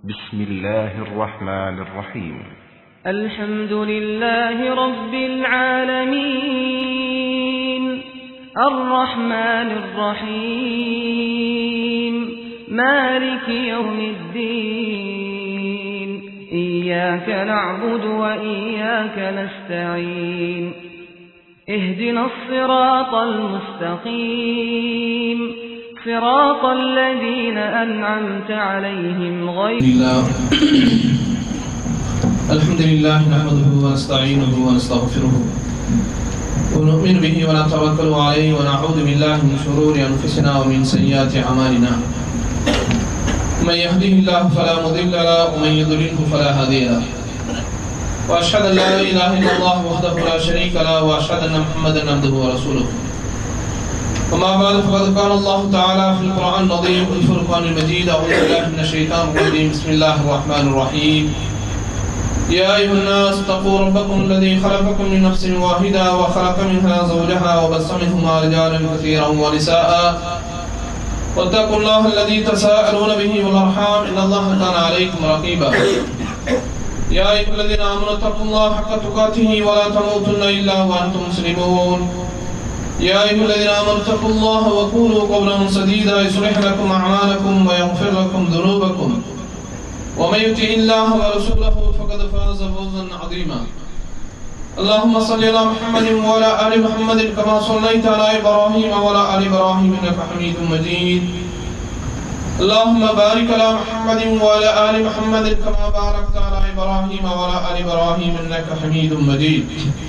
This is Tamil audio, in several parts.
بسم الله الرحمن الرحيم الحمد لله رب العالمين الرحمن الرحيم مالك يوم الدين إياك نعبد وإياك نستعين اهدنا الصراط المستقيم صراط الذين أنعمت عليهم غير لله الحمد لله نحمده ونستعينه ونستغفره ونؤمن به ونتوكل عليه ونعوذ بالله من شرور انفسنا ومن سيئات اعمالنا من يهده الله فلا مضل له ومن يضلله فلا هادي له واشهد ان لا اله الا الله وحده لا شريك له واشهد ان محمدا عبده ورسوله وما بعد فقد قال الله تعالى في القرآن العظيم والفرقان المجيد أعوذ بالله من الشيطان الرجيم بسم الله الرحمن الرحيم يا أيها الناس اتقوا ربكم الذي خلقكم من نفس واحدة وخلق منها زوجها وبث منهما رجالا كثيرا ونساء واتقوا الله الذي تساءلون به والأرحام إن الله كان عليكم رقيبا يا أيها الذين آمنوا اتقوا الله حق تقاته ولا تموتن إلا وأنتم مسلمون يا أيها الذين آمنوا اتقوا الله وقولوا قولا سديدا يصلح لكم أعمالكم ويغفر لكم ذنوبكم ومن يطع الله ورسوله فقد فاز فوزا عظيما اللهم صل على محمد وعلى آل محمد كما صليت على إبراهيم وعلى آل إبراهيم إنك حميد مجيد اللهم بارك على محمد وعلى آل محمد كما باركت على إبراهيم وعلى آل إبراهيم إنك حميد مجيد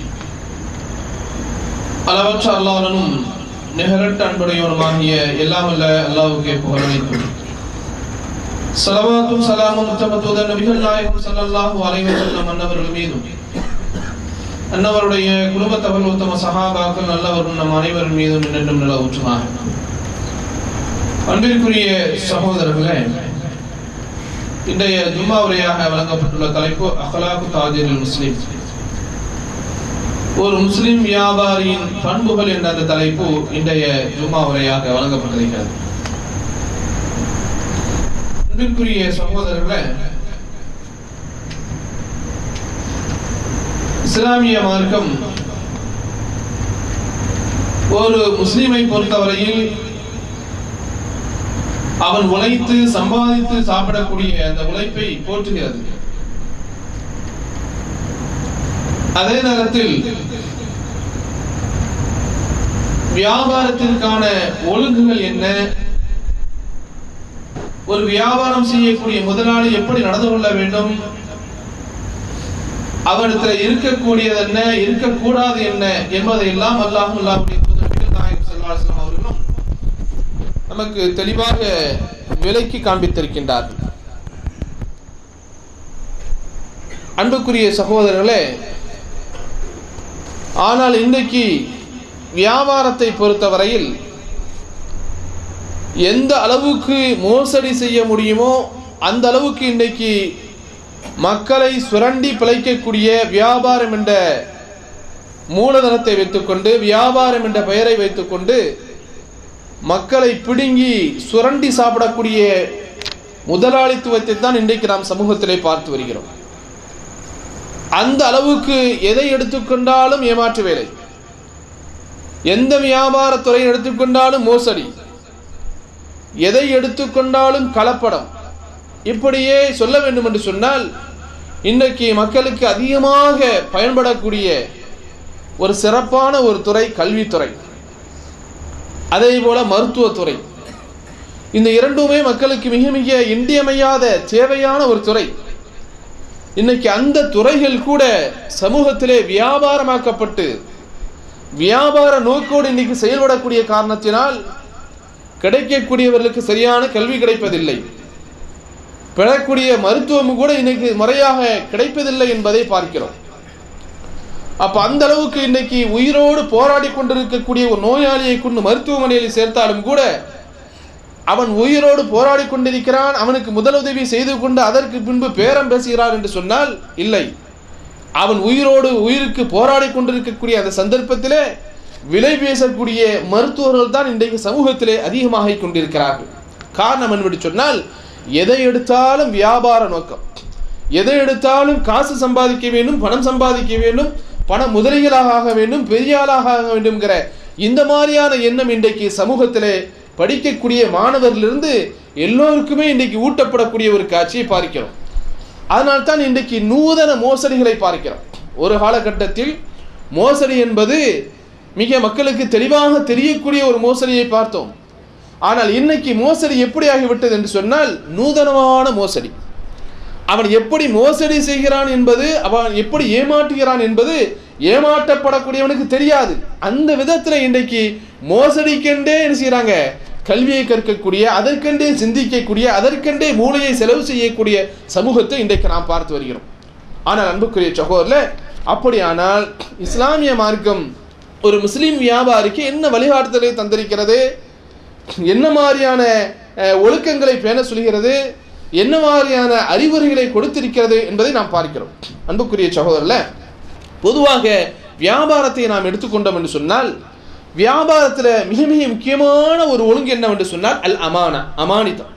அளவற்ற அல்லாஹனும் நிகரட்ட அன்புடையவனுமாகிய எல்லாம் அல்ல அல்லாவுக்கே புகழனைத்தும் சலவாத்தும் சலாமும் முத்தமத்துவத நபிகள் நாயகம் ஸல்லல்லாஹு அலைஹி வஸல்லம் அன்னவர்கள் மீதும் அன்னவருடைய குடும்பத்தவர் உத்தம சஹாபாக்கள் நல்லவரும் நம் அனைவரின் மீதும் நின்றும் நில ஊற்றுமாக அன்பிற்குரிய சகோதரர்களே இன்றைய ஜும்மா உரையாக வழங்கப்பட்டுள்ள தலைப்பு அஹ்லாக்கு தாஜிரில் முஸ்லிம் ஒரு முஸ்லிம் வியாபாரியின் பண்புகள் என்ற அந்த தலைப்பு இன்றைய ஜும்மா உரையாக வழங்கப்பட்டிருக்கிறது அன்பிற்குரிய சகோதரர்களே இஸ்லாமிய மார்க்கம் ஒரு முஸ்லிமை பொறுத்தவரையில் அவன் உழைத்து சம்பாதித்து சாப்பிடக்கூடிய அந்த உழைப்பை போற்றுகிறது அதே நேரத்தில் வியாபாரத்திற்கான ஒழுங்குகள் என்ன ஒரு வியாபாரம் செய்யக்கூடிய முதலாளி எப்படி நடந்து கொள்ள வேண்டும் அவரிடத்தில் இருக்கக்கூடியது என்ன இருக்கக்கூடாது என்ன என்பதை எல்லாம் அல்லாஹும் அல்லாஹுடைய நாயகம் செல்வாசனம் அவர்களும் நமக்கு தெளிவாக விலைக்கு காண்பித்திருக்கின்றார்கள் அன்புக்குரிய சகோதரர்களே ஆனால் இன்றைக்கு வியாபாரத்தை பொறுத்தவரையில் எந்த அளவுக்கு மோசடி செய்ய முடியுமோ அந்த அளவுக்கு இன்றைக்கு மக்களை சுரண்டி பிழைக்கக்கூடிய வியாபாரம் என்ற மூலதனத்தை வைத்துக்கொண்டு வியாபாரம் என்ற பெயரை வைத்துக்கொண்டு மக்களை பிடுங்கி சுரண்டி சாப்பிடக்கூடிய முதலாளித்துவத்தை தான் இன்றைக்கு நாம் சமூகத்திலே பார்த்து வருகிறோம் அந்த அளவுக்கு எதை எடுத்துக்கொண்டாலும் ஏமாற்று வேலை எந்த வியாபார துறையை எடுத்துக்கொண்டாலும் மோசடி எதை எடுத்துக்கொண்டாலும் கலப்படம் இப்படியே சொல்ல வேண்டும் என்று சொன்னால் இன்றைக்கு மக்களுக்கு அதிகமாக பயன்படக்கூடிய ஒரு சிறப்பான ஒரு துறை கல்வித்துறை அதே போல மருத்துவத்துறை இந்த இரண்டுமே மக்களுக்கு மிக மிக இன்றியமையாத தேவையான ஒரு துறை இன்னைக்கு அந்த துறைகள் கூட சமூகத்திலே வியாபாரமாக்கப்பட்டு வியாபார நோக்கோடு இன்னைக்கு செயல்படக்கூடிய காரணத்தினால் கிடைக்கக்கூடியவர்களுக்கு சரியான கல்வி கிடைப்பதில்லை பெறக்கூடிய மருத்துவம் கூட இன்னைக்கு முறையாக கிடைப்பதில்லை என்பதை பார்க்கிறோம் அப்ப அந்த அளவுக்கு இன்னைக்கு உயிரோடு போராடி கொண்டிருக்கக்கூடிய ஒரு நோயாளியை கொண்டு மருத்துவமனையில் சேர்த்தாலும் கூட அவன் உயிரோடு போராடி கொண்டிருக்கிறான் அவனுக்கு முதலுதவி செய்து கொண்டு அதற்கு பின்பு பேரம் பேசுகிறான் என்று சொன்னால் இல்லை அவன் உயிரோடு உயிருக்கு போராடி கொண்டிருக்கக்கூடிய அந்த சந்தர்ப்பத்திலே விலை பேசக்கூடிய மருத்துவர்கள் தான் இன்றைக்கு சமூகத்திலே அதிகமாக கொண்டிருக்கிறார்கள் காரணம் என்பது சொன்னால் எதை எடுத்தாலும் வியாபார நோக்கம் எதை எடுத்தாலும் காசு சம்பாதிக்க வேண்டும் பணம் சம்பாதிக்க வேண்டும் பண முதலீகளாக ஆக வேண்டும் பெரிய ஆளாக ஆக வேண்டும்ங்கிற இந்த மாதிரியான எண்ணம் இன்றைக்கு சமூகத்திலே படிக்கக்கூடிய மாணவரிலிருந்து எல்லோருக்குமே இன்றைக்கு ஊட்டப்படக்கூடிய ஒரு காட்சியை பார்க்கிறோம் அதனால்தான் இன்றைக்கு நூதன மோசடிகளை பார்க்கிறோம் ஒரு காலகட்டத்தில் மோசடி என்பது மிக மக்களுக்கு தெளிவாக தெரியக்கூடிய ஒரு மோசடியை பார்த்தோம் ஆனால் இன்னைக்கு மோசடி எப்படி ஆகிவிட்டது என்று சொன்னால் நூதனமான மோசடி அவன் எப்படி மோசடி செய்கிறான் என்பது அவன் எப்படி ஏமாற்றுகிறான் என்பது ஏமாற்றப்படக்கூடியவனுக்கு தெரியாது அந்த விதத்தில் இன்றைக்கு மோசடிக்கென்றே என்ன செய்கிறாங்க கல்வியை கற்கக்கூடிய அதற்கென்றே சிந்திக்கக்கூடிய அதற்கென்றே மூளையை செலவு செய்யக்கூடிய சமூகத்தை இன்றைக்கு நாம் பார்த்து வருகிறோம் ஆனால் அன்புக்குரிய சகோதரில் அப்படியானால் இஸ்லாமிய மார்க்கம் ஒரு முஸ்லீம் வியாபாரிக்கு என்ன வழிகாட்டுதலை தந்திருக்கிறது என்ன மாதிரியான அஹ், ஒழுக்கங்களை பேண சொல்கிறது என்ன மாதிரியான அறிவுரைகளை கொடுத்திருக்கிறது என்பதை நாம் பார்க்கிறோம் அன்புக்குரிய சகோதரில் பொதுவாக வியாபாரத்தை நாம் எடுத்துக்கொண்டோம் என்று சொன்னால் வியாபாரத்தில் மிக மிக முக்கியமான ஒரு ஒழுங்கு என்னவென்று சொன்னால் அல் அமானா அமானிதம்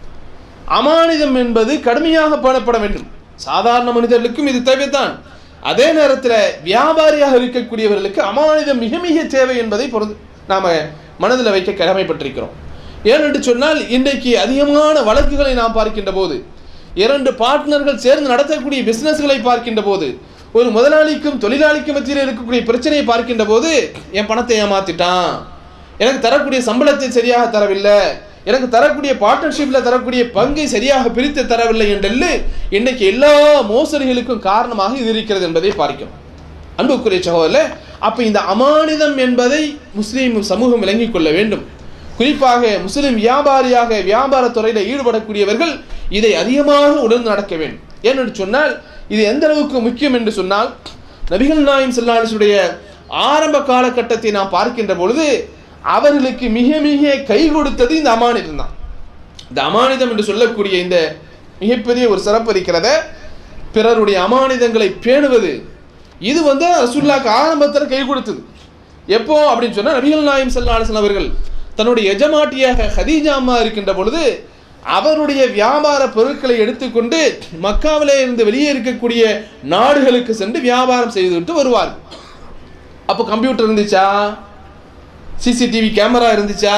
அமானிதம் என்பது கடுமையாக பேணப்பட வேண்டும் சாதாரண மனிதர்களுக்கும் இது தேவைதான் அதே நேரத்தில் வியாபாரியாக இருக்கக்கூடியவர்களுக்கு அமானிதம் மிக மிக தேவை என்பதை பொறுத்து நாம மனதில் வைக்க கடமைப்பட்டிருக்கிறோம் ஏனென்று சொன்னால் இன்றைக்கு அதிகமான வழக்குகளை நாம் பார்க்கின்ற போது இரண்டு பார்ட்னர்கள் சேர்ந்து நடத்தக்கூடிய பிசினஸ்களை பார்க்கின்ற போது ஒரு முதலாளிக்கும் தொழிலாளிக்கும் மத்தியில் இருக்கக்கூடிய பிரச்சனையை பார்க்கின்ற போது என் பணத்தை ஏமாத்திட்டான் எனக்கு தரக்கூடிய சம்பளத்தை சரியாக தரவில்லை எனக்கு தரக்கூடிய பார்ட்னர்ஷிப்பில் தரக்கூடிய பங்கை சரியாக பிரித்து தரவில்லை என்றெல்லு இன்னைக்கு எல்லா மோசடிகளுக்கும் காரணமாக இது இருக்கிறது என்பதை பார்க்கிறோம் அன்புக்குரிய சகோதரர் அப்ப இந்த அமானிதம் என்பதை முஸ்லீம் சமூகம் விளங்கிக் கொள்ள வேண்டும் குறிப்பாக முஸ்லிம் வியாபாரியாக வியாபார துறையில ஈடுபடக்கூடியவர்கள் இதை அதிகமாக உணர்ந்து நடக்க வேண்டும் ஏனென்று சொன்னால் இது எந்த அளவுக்கு முக்கியம் என்று சொன்னால் நபிகள் நாயம் செல்லாலிசுடைய ஆரம்ப காலகட்டத்தை நாம் பார்க்கின்ற பொழுது அவர்களுக்கு மிக மிக கை கொடுத்தது இந்த அமானிதம் தான் இந்த அமானிதம் என்று சொல்லக்கூடிய இந்த மிகப்பெரிய ஒரு சிறப்பு இருக்கிறத பிறருடைய அமானிதங்களை பேணுவது இது வந்து ரசுல்லாக்கு ஆரம்பத்தில் கை கொடுத்தது எப்போ அப்படின்னு சொன்னா நபிகள் நாயம் சல்லாஹன் அவர்கள் தன்னுடைய எஜமாட்டியாக ஹதீஜா அம்மா இருக்கின்ற பொழுது அவருடைய வியாபார பொருட்களை எடுத்துக்கொண்டு மக்காவிலே இருந்து வெளியே இருக்கக்கூடிய நாடுகளுக்கு சென்று வியாபாரம் செய்துவிட்டு வருவார் அப்போ கம்ப்யூட்டர் இருந்துச்சா சிசிடிவி கேமரா இருந்துச்சா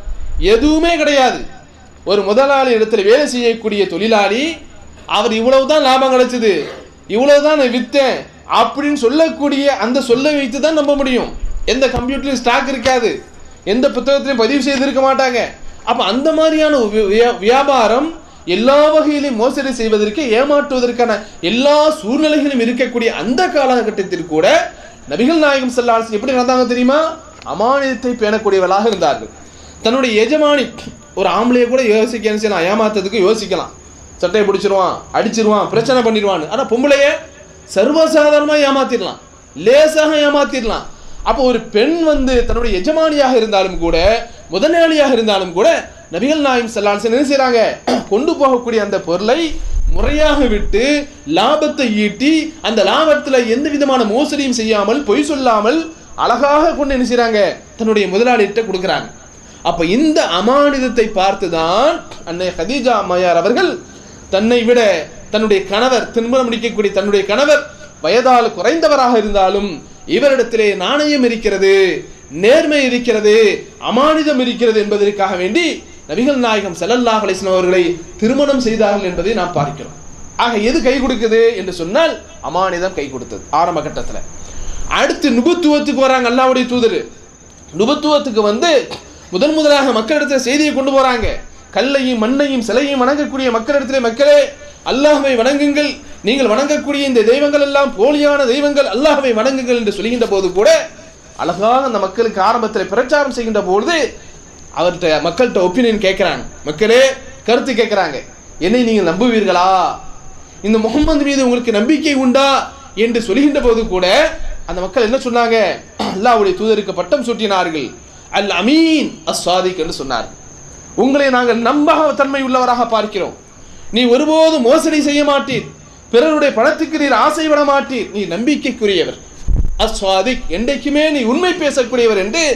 எதுவுமே கிடையாது ஒரு முதலாளி இடத்துல வேலை செய்யக்கூடிய தொழிலாளி அவர் இவ்வளவுதான் லாபம் கிடைச்சது இவ்வளவுதான் நான் வித்தேன் அப்படின்னு சொல்லக்கூடிய அந்த சொல்ல வைத்து தான் நம்ப முடியும் எந்த கம்ப்யூட்டர்லையும் ஸ்டாக் இருக்காது எந்த புத்தகத்திலையும் பதிவு செய்திருக்க மாட்டாங்க அப்ப அந்த மாதிரியான ஒரு வியா- வியாபாரம் எல்லா வகையிலும் மோசடி செய்வதற்கு ஏமாற்றுவதற்கான எல்லா சூழ்நிலைகளும் இருக்கக்கூடிய அந்த காலகட்டத்தில் கூட நபிகள் நாயகம் செல்லாசன் எப்படி நடந்தாங்க தெரியுமா அமானியத்தை பேணக்கூடியவர்களாக இருந்தார்கள் தன்னுடைய எஜமானி ஒரு ஆம்பளைய கூட யோசிக்க என்ன செய்யலாம் ஏமாத்துறதுக்கு யோசிக்கலாம் சட்டையை பிடிச்சிருவான் அடிச்சிருவான் பிரச்சனை பண்ணிடுவான்னு ஆனா பொம்பளைய சர்வசாதாரணமாக ஏமாத்திடலாம் லேசாக ஏமாத்திடலாம் அப்போ ஒரு பெண் வந்து தன்னுடைய எஜமானியாக இருந்தாலும் கூட முதலாளியாக இருந்தாலும் கூட நபிகள் நாயம் செல்லால்சன் என்ன செய்றாங்க கொண்டு போகக்கூடிய அந்த பொருளை முறையாக விட்டு லாபத்தை ஈட்டி அந்த லாபத்துல எந்த விதமான மோசடியும் செய்யாமல் பொய் சொல்லாமல் அழகாக கொண்டு என்ன செய்றாங்க தன்னுடைய முதலாளிகிட்ட கொடுக்குறாங்க அப்ப இந்த அமானிதத்தை பார்த்துதான் அன்னை ஹதீஜா அம்மையார் அவர்கள் தன்னை விட தன்னுடைய கணவர் திருமணம் முடிக்கக்கூடிய தன்னுடைய கணவர் வயதால் குறைந்தவராக இருந்தாலும் இவரிடத்திலே நாணயம் இருக்கிறது நேர்மை இருக்கிறது அமானிதம் இருக்கிறது என்பதற்காக வேண்டி நபிகள் நாயகம் ஸல்லல்லாஹு அலைஹி வஸல்லம் அவர்களை திருமணம் செய்தார்கள் என்பதை நாம் பார்க்கிறோம் ஆக எது கை கொடுக்குது என்று சொன்னால் அமானிதம் கை கொடுத்தது ஆரம்ப கட்டத்துல அடுத்து நுபுத்துவத்துக்கு வராங்க அல்லாஹ்வுடைய தூதர் நுபத்துவத்துக்கு வந்து முதன் முதலாக மக்களிடத்தில் செய்தியை கொண்டு போறாங்க கல்லையும் மண்ணையும் சிலையும் வணங்கக்கூடிய மக்களிடத்திலே மக்களே அல்லாஹ்வை வணங்குங்கள் நீங்கள் வணங்கக்கூடிய இந்த தெய்வங்கள் எல்லாம் போலியான தெய்வங்கள் அல்லாஹ்வை வணங்குங்கள் என்று சொல்கின்ற போது கூட அழகாக அந்த மக்களுக்கு ஆரம்பத்தில் பிரச்சாரம் செய்கின்ற பொழுது அவர்கிட்ட மக்கள்கிட்ட ஒப்பீனியன் கேட்கிறாங்க மக்களே கருத்து கேட்கிறாங்க என்னை நீங்கள் நம்புவீர்களா இந்த முகம்மது மீது உங்களுக்கு நம்பிக்கை உண்டா என்று சொல்கின்ற போது கூட அந்த மக்கள் என்ன சொன்னாங்க அல்லாஹ்வுடைய தூதருக்கு பட்டம் சூட்டினார்கள் அல் அமீன் அஸ்வாதிக் என்று சொன்னார்கள் உங்களை நாங்கள் நம்பக தன்மை உள்ளவராக பார்க்கிறோம் நீ ஒருபோதும் மோசடி செய்ய மாட்டீர் பிறருடைய பணத்துக்கு நீர் ஆசைப்பட மாட்டீர் நீ நம்பிக்கைக்குரியவர் அஸ்வாதிக் என்றைக்குமே நீ உண்மை பேசக்கூடியவர் என்று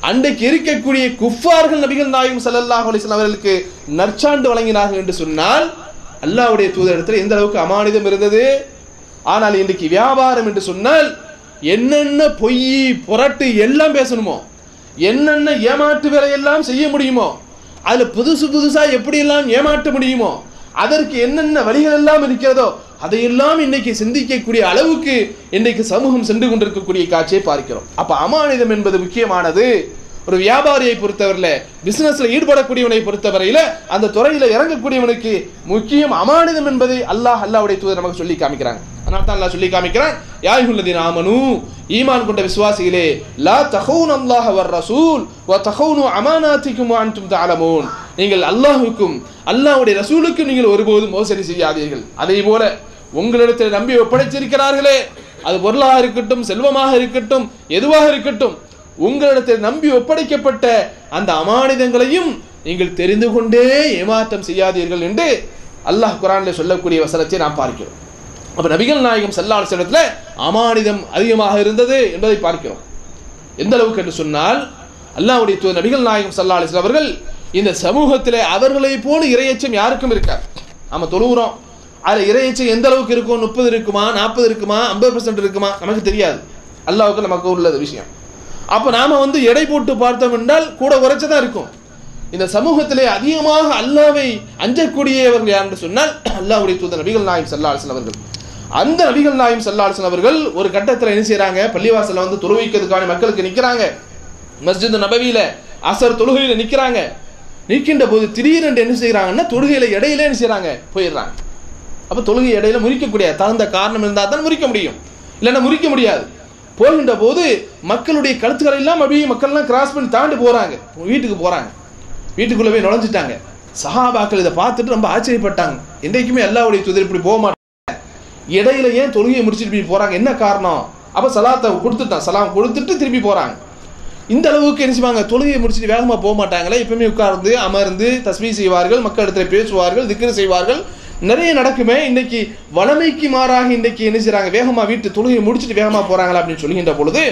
அன்றைக்கு இருக்கக்கூடிய குஃபார்கள் நபிகள் நாயகம் ஸல்லல்லாஹு அலைஹி வஸல்லம் அவர்களுக்கு நற்சான்று வழங்கினார்கள் என்று சொன்னால் அல்லாஹ்வுடைய தூதரிடத்தில் எந்த அளவுக்கு அமானிதம் இருந்தது ஆனால் இன்றைக்கு வியாபாரம் என்று சொன்னால் என்னென்ன பொய் புரட்டு எல்லாம் பேசணுமோ என்னென்ன ஏமாற்று வேலையெல்லாம் செய்ய முடியுமோ அதுல புதுசு புதுசா எப்படியெல்லாம் ஏமாற்ற முடியுமோ அதற்கு என்னென்ன வழிகள் எல்லாம் இருக்கிறதோ அதையெல்லாம் இன்னைக்கு சிந்திக்கக்கூடிய அளவுக்கு இன்னைக்கு சமூகம் சென்று கொண்டிருக்கக்கூடிய காட்சியை பார்க்கிறோம் அப்ப அமானிதம் என்பது முக்கியமானது ஒரு வியாபாரியை பொறுத்தவரையில பிசினஸ்ல ஈடுபடக்கூடியவனை பொறுத்தவரையில அந்த துறையில இறங்கக்கூடியவனுக்கு முக்கியம் அமானிதம் என்பதை அல்லாஹ் அல்லாஹ்வுடைய தூதர் நமக்கு சொல்லி காமிக்கிறாங்க அதனால தான் அல்லாஹ் சொல்லி காமிக்கிறான் யாயுல்லதீன் ஆமனு ஈமான் கொண்ட விசுவாசிகளே லா தஹூன் அல்லாஹ் வர் ரசூல் வ தஹூனு அமானாத்திக்கும் வ அன்தும் தஅலமூன் நீங்கள் அல்லாஹ்வுக்கும் அல்லாஹ்வுடைய ரசூலுக்கும் நீங்கள் ஒருபோதும் மோசடி செய்யாதீர்கள் அதே போல உங்களிடத்தில் நம்பி ஒப்படைச்சிருக்கிறார்களே அது பொருளாக இருக்கட்டும் செல்வமாக இருக்கட்டும் எதுவாக இருக்கட்டும் உங்களிடத்தில் நம்பி ஒப்படைக்கப்பட்ட அந்த அமானிதங்களையும் நீங்கள் தெரிந்து கொண்டே ஏமாற்றம் செய்யாதீர்கள் என்று அல்லாஹ் குரானில் சொல்லக்கூடிய வசனத்தை நாம் பார்க்கிறோம் அப்ப நபிகள் நாயகம் சல்லாஹ் இடத்துல அமானிதம் அதிகமாக இருந்தது என்பதை பார்க்கிறோம் எந்த அளவுக்கு என்று சொன்னால் அல்லாஹ்வுடைய தூதர் நபிகள் நாயகம் சல்லா அலிஸ்லாம் அவர்கள் இந்த சமூகத்திலே அவர்களை போல இரையச்சம் யாருக்கும் இருக்காது நாம தொழுகிறோம் அதுல இரையச்சம் எந்த அளவுக்கு இருக்கும் முப்பது இருக்குமா நாற்பது இருக்குமா ஐம்பது பர்சன்ட் இருக்குமா நமக்கு தெரியாது அல்லாவுக்கு நமக்கு உள்ளது விஷயம் அப்ப நாம வந்து எடை போட்டு பார்த்தோம் என்றால் கூட குறைச்சதான் இருக்கும் இந்த சமூகத்திலே அதிகமாக அல்லாவை அஞ்சக்கூடியவர்கள் யார் என்று சொன்னால் அல்லாஹ்வுடைய தூதர் நபிகள் நாயம் சல்லா அலிஸ்லாம் அவர்கள் அந்த நபிகள் நாயம் சல்லா அலிஸ்லாம் அவர்கள் ஒரு கட்டத்தில் என்ன செய்றாங்க பள்ளிவாசல்ல வந்து தொழுவிக்கிறதுக்கான மக்களுக்கு நிக்கிறாங்க மஸ்ஜித் நபவியில அசர் தொழுகையில நிக்கிறாங்க நிற்கின்ற போது திடீரென்று என்ன செய்யறாங்கன்னா தொழுகையில இடையில என்ன செய்றாங்க போயிடுறாங்க அப்ப தொழுகை இடையில முறிக்கக்கூடிய தகுந்த காரணம் இருந்தால் தான் முறிக்க முடியும் இல்லைன்னா முறிக்க முடியாது போகின்ற போது மக்களுடைய கழுத்துக்களை எல்லாம் அப்படியே மக்கள்லாம் கிராஸ் பண்ணி தாண்டி போறாங்க வீட்டுக்கு போறாங்க வீட்டுக்குள்ள போய் நுழைஞ்சிட்டாங்க சஹாபாக்கள் இதை பார்த்துட்டு ரொம்ப ஆச்சரியப்பட்டாங்க என்றைக்குமே எல்லாவுடைய தூதர் இப்படி போக மாட்டாங்க இடையில ஏன் தொழுகையை முடிச்சுட்டு இப்படி போறாங்க என்ன காரணம் அப்ப சலாத்தை கொடுத்துட்டான் சலாம் கொடுத்துட்டு திருப்பி போறாங்க இந்த அளவுக்கு என்ன செய்வாங்க தொழுகையை முடிச்சுட்டு வேகமா போக மாட்டாங்களே எப்பவுமே உட்கார்ந்து அமர்ந்து தஸ்மீ செய்வார்கள் மக்கள் இடத்துல பேசுவார்கள் திக்ரு செய்வார்கள் நிறைய நடக்குமே இன்னைக்கு வளமைக்கு மாறாக இன்னைக்கு என்ன செய்றாங்க வேகமா வீட்டு தொழுகையை முடிச்சுட்டு வேகமா போறாங்களா அப்படின்னு சொல்லுகின்ற பொழுது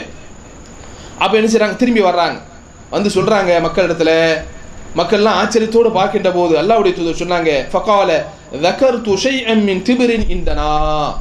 அப்ப என்ன செய்றாங்க திரும்பி வர்றாங்க வந்து சொல்றாங்க மக்கள் இடத்துல மக்கள்லாம் ஆச்சரியத்தோடு பார்க்கின்ற போது அல்லாஹ்வுடைய தூதர் சொன்னாங்க ஃபகால ذكرت شيئا من تبر عندنا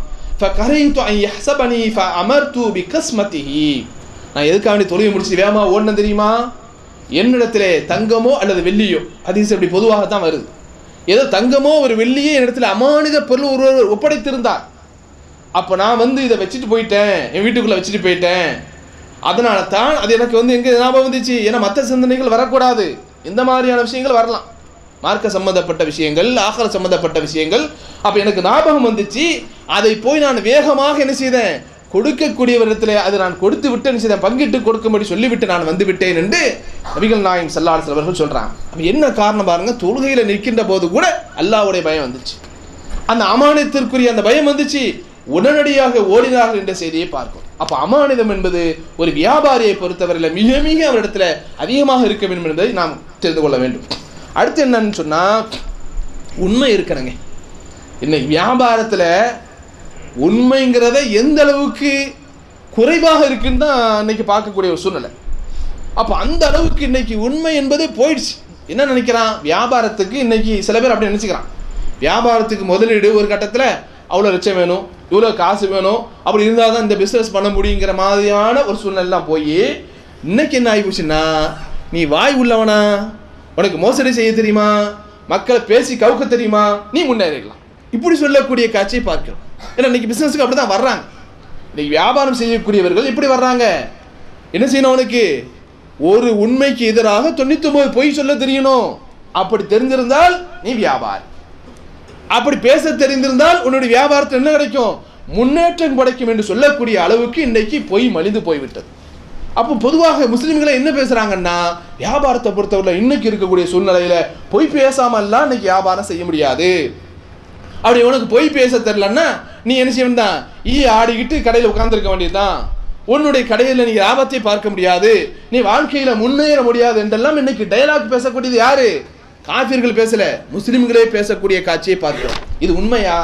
فكرهت ان يحسبني فامرت بقسمته நான் எதுக்காக வேண்டி தொழுகை முடிச்சுட்டு வேகமா ஓடணும் தெரியுமா என்னிடத்திலே தங்கமோ அல்லது வெள்ளியோ ஹதீஸ் அப்படி பொதுவாக தான் வருது ஏதோ தங்கமோ ஒரு வெள்ளியே என்னிடத்துல அமானித பொருள் ஒருவர் ஒப்படைத்திருந்தார் அப்ப நான் வந்து இதை வச்சுட்டு போயிட்டேன் என் வீட்டுக்குள்ள வச்சுட்டு போயிட்டேன் அதனால தான் அது எனக்கு வந்து எங்க ஞாபகம் வந்துச்சு ஏன்னா மற்ற சிந்தனைகள் வரக்கூடாது இந்த மாதிரியான விஷயங்கள் வரலாம் மார்க்க சம்பந்தப்பட்ட விஷயங்கள் ஆகர சம்பந்தப்பட்ட விஷயங்கள் அப்ப எனக்கு ஞாபகம் வந்துச்சு அதை போய் நான் வேகமாக என்ன செய்தேன் கொடுக்கக்கூடியவரிடத்துல அதை நான் கொடுத்து விட்டு என்ன செய்தேன் பங்கிட்டு கொடுக்கும்படி சொல்லிவிட்டு நான் வந்து விட்டேன் என்று நபிகள் நாயம் சல்லாஸ் அவர்கள் சொல்றாங்க அப்ப என்ன காரணம் பாருங்க தொழுகையில நிற்கின்ற போது கூட அல்லாஹ்வுடைய பயம் வந்துச்சு அந்த அமானியத்திற்குரிய அந்த பயம் வந்துச்சு உடனடியாக ஓடினார்கள் என்ற செய்தியை பார்க்கும் அப்ப அமானிதம் என்பது ஒரு வியாபாரியை பொறுத்தவரையில மிக மிக அவரிடத்துல அதிகமாக இருக்க வேண்டும் என்பதை நாம் தெரிந்து கொள்ள வேண்டும் அடுத்து என்னன்னு சொன்னா உண்மை இருக்கணுங்க இன்னைக்கு வியாபாரத்துல உண்மைங்கிறத எந்த அளவுக்கு குறைவாக இருக்குன்னு தான் இன்னைக்கு பார்க்கக்கூடிய ஒரு சூழ்நிலை அப்போ அந்த அளவுக்கு இன்னைக்கு உண்மை என்பது போயிடுச்சு என்ன நினைக்கிறான் வியாபாரத்துக்கு இன்னைக்கு சில பேர் அப்படி நினைச்சுக்கிறான் வியாபாரத்துக்கு முதலீடு ஒரு கட்டத்தில் அவ்வளோ லட்சம் வேணும் இவ்வளோ காசு வேணும் அப்படி இருந்தால் தான் இந்த பிஸ்னஸ் பண்ண முடியுங்கிற மாதிரியான ஒரு சூழ்நிலைலாம் போய் இன்னைக்கு என்ன ஆகிப்போச்சுன்னா நீ வாய் உள்ளவனா உனக்கு மோசடி செய்ய தெரியுமா மக்களை பேசி கவுக்க தெரியுமா நீ முன்னேறிடலாம் இப்படி சொல்லக்கூடிய காட்சியை பார்க்கிறோம் ஏன்னா இன்னைக்கு பிசினஸுக்கு அப்படி தான் வர்றாங்க இன்னைக்கு வியாபாரம் செய்யக்கூடியவர்கள் எப்படி வர்றாங்க என்ன செய்யணும் அவனுக்கு ஒரு உண்மைக்கு எதிராக தொண்ணூத்தி பொய் சொல்ல தெரியணும் அப்படி தெரிஞ்சிருந்தால் நீ வியாபாரி அப்படி பேச தெரிந்திருந்தால் உன்னுடைய வியாபாரத்தில் என்ன கிடைக்கும் முன்னேற்றம் கிடைக்கும் என்று சொல்லக்கூடிய அளவுக்கு இன்னைக்கு பொய் மலிந்து போய்விட்டது அப்போ பொதுவாக முஸ்லிம்களை என்ன பேசுறாங்கன்னா வியாபாரத்தை பொறுத்தவரை இன்னைக்கு இருக்கக்கூடிய சூழ்நிலையில பொய் பேசாமல்லாம் இன்னைக்கு வியாபாரம் செய்ய முடியாது அப்படி உனக்கு பொய் பேச தெரிலன்னா நீ என்ன செய்ய வேண்டாம் ஈ ஆடிக்கிட்டு கடையில் உட்கார்ந்துருக்க வேண்டியதுதான் உன்னுடைய கடையில் நீ லாபத்தை பார்க்க முடியாது நீ வாழ்க்கையில முன்னேற முடியாது என்றெல்லாம் இன்னைக்கு டயலாக் பேசக்கூடியது யாரு காபிர்கள் பேசல முஸ்லிம்களே பேசக்கூடிய காட்சியை பார்க்கிறோம் இது உண்மையா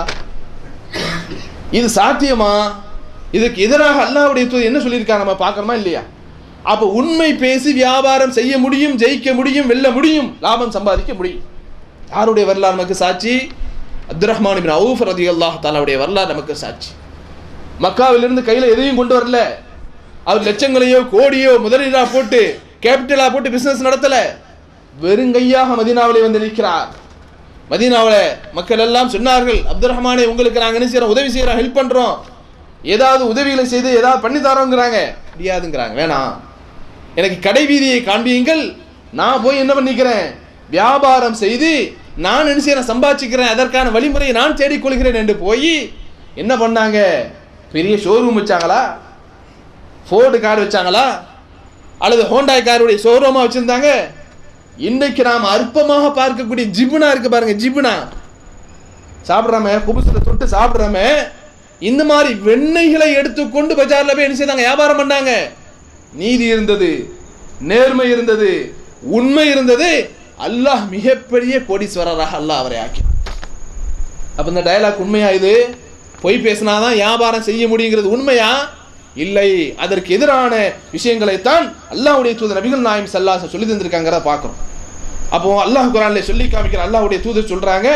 இது சாத்தியமா இதுக்கு எதிராக அல்லாஹ்வுடைய தூதர் என்ன சொல்லியிருக்காங்க நம்ம பார்க்கணுமா இல்லையா அப்ப உண்மை பேசி வியாபாரம் செய்ய முடியும் ஜெயிக்க முடியும் வெல்ல முடியும் லாபம் சம்பாதிக்க முடியும் யாருடைய வரலாறு நமக்கு சாட்சி அப்துல் ரஹ்மான் பின் அவுஃப் ரதி அல்லாஹ் தாலாவுடைய வரலாறு நமக்கு சாட்சி மக்காவிலிருந்து கையில் எதையும் கொண்டு வரல அவர் லட்சங்களையோ கோடியோ முதலீடாக போட்டு கேபிட்டலாக போட்டு பிசினஸ் நடத்தல வெறுங்கையாக மதீனாவிலே வந்து நிற்கிறார் மதீனாவில் மக்கள் எல்லாம் சொன்னார்கள் அப்துல் ரஹ்மானே உங்களுக்கு நாங்கள் என்ன செய்கிறோம் உதவி செய்கிறோம் ஹெல்ப் பண்ணுறோம் ஏதாவது உதவிகளை செய்து ஏதாவது பண்ணி தரோங்கிறாங்க முடியாதுங்கிறாங்க வேணாம் எனக்கு கடை வீதியை காண்பியுங்கள் நான் போய் என்ன பண்ணிக்கிறேன் வியாபாரம் செய்து நான் என்ன செய்யறேன் சம்பாதிச்சுக்கிறேன் அதற்கான வழிமுறையை நான் தேடிக்கொள்கிறேன் என்று போய் என்ன பண்ணாங்க பெரிய ஷோரூம் வச்சாங்களா ஃபோர்டு கார் வச்சாங்களா அல்லது ஹோண்டாய் காருடைய ஷோரூமாக வச்சுருந்தாங்க இன்றைக்கு நாம் அற்பமாக பார்க்கக்கூடிய ஜிபுனா இருக்கு பாருங்க ஜிபுனா சாப்பிட்றாம குபுசில் தொட்டு சாப்பிட்றாம இந்த மாதிரி வெண்ணெய்களை எடுத்துக்கொண்டு பஜாரில் போய் என்ன செய்தாங்க வியாபாரம் பண்ணாங்க நீதி இருந்தது நேர்மை இருந்தது உண்மை இருந்தது அல்லாஹ் மிகப்பெரிய கோடீஸ்வரராக அல்லாஹ் அவரை ஆக்கி அப்ப இந்த டயலாக் உண்மையா இது பொய் பேசினாதான் வியாபாரம் செய்ய முடியுங்கிறது உண்மையா இல்லை அதற்கு எதிரான விஷயங்களைத்தான் அல்லாஹ்வுடைய தூதர் நபிகள் நாயம் சல்லாச சொல்லி தந்திருக்காங்கிறத பார்க்குறோம் அப்போ அல்லாஹ் குரான்ல சொல்லி காமிக்கிற அல்லாஹ்வுடைய தூதர் சொல்றாங்க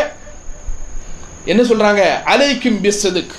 என்ன சொல்றாங்க அலைக்கும் பிஸ்ஸதுக்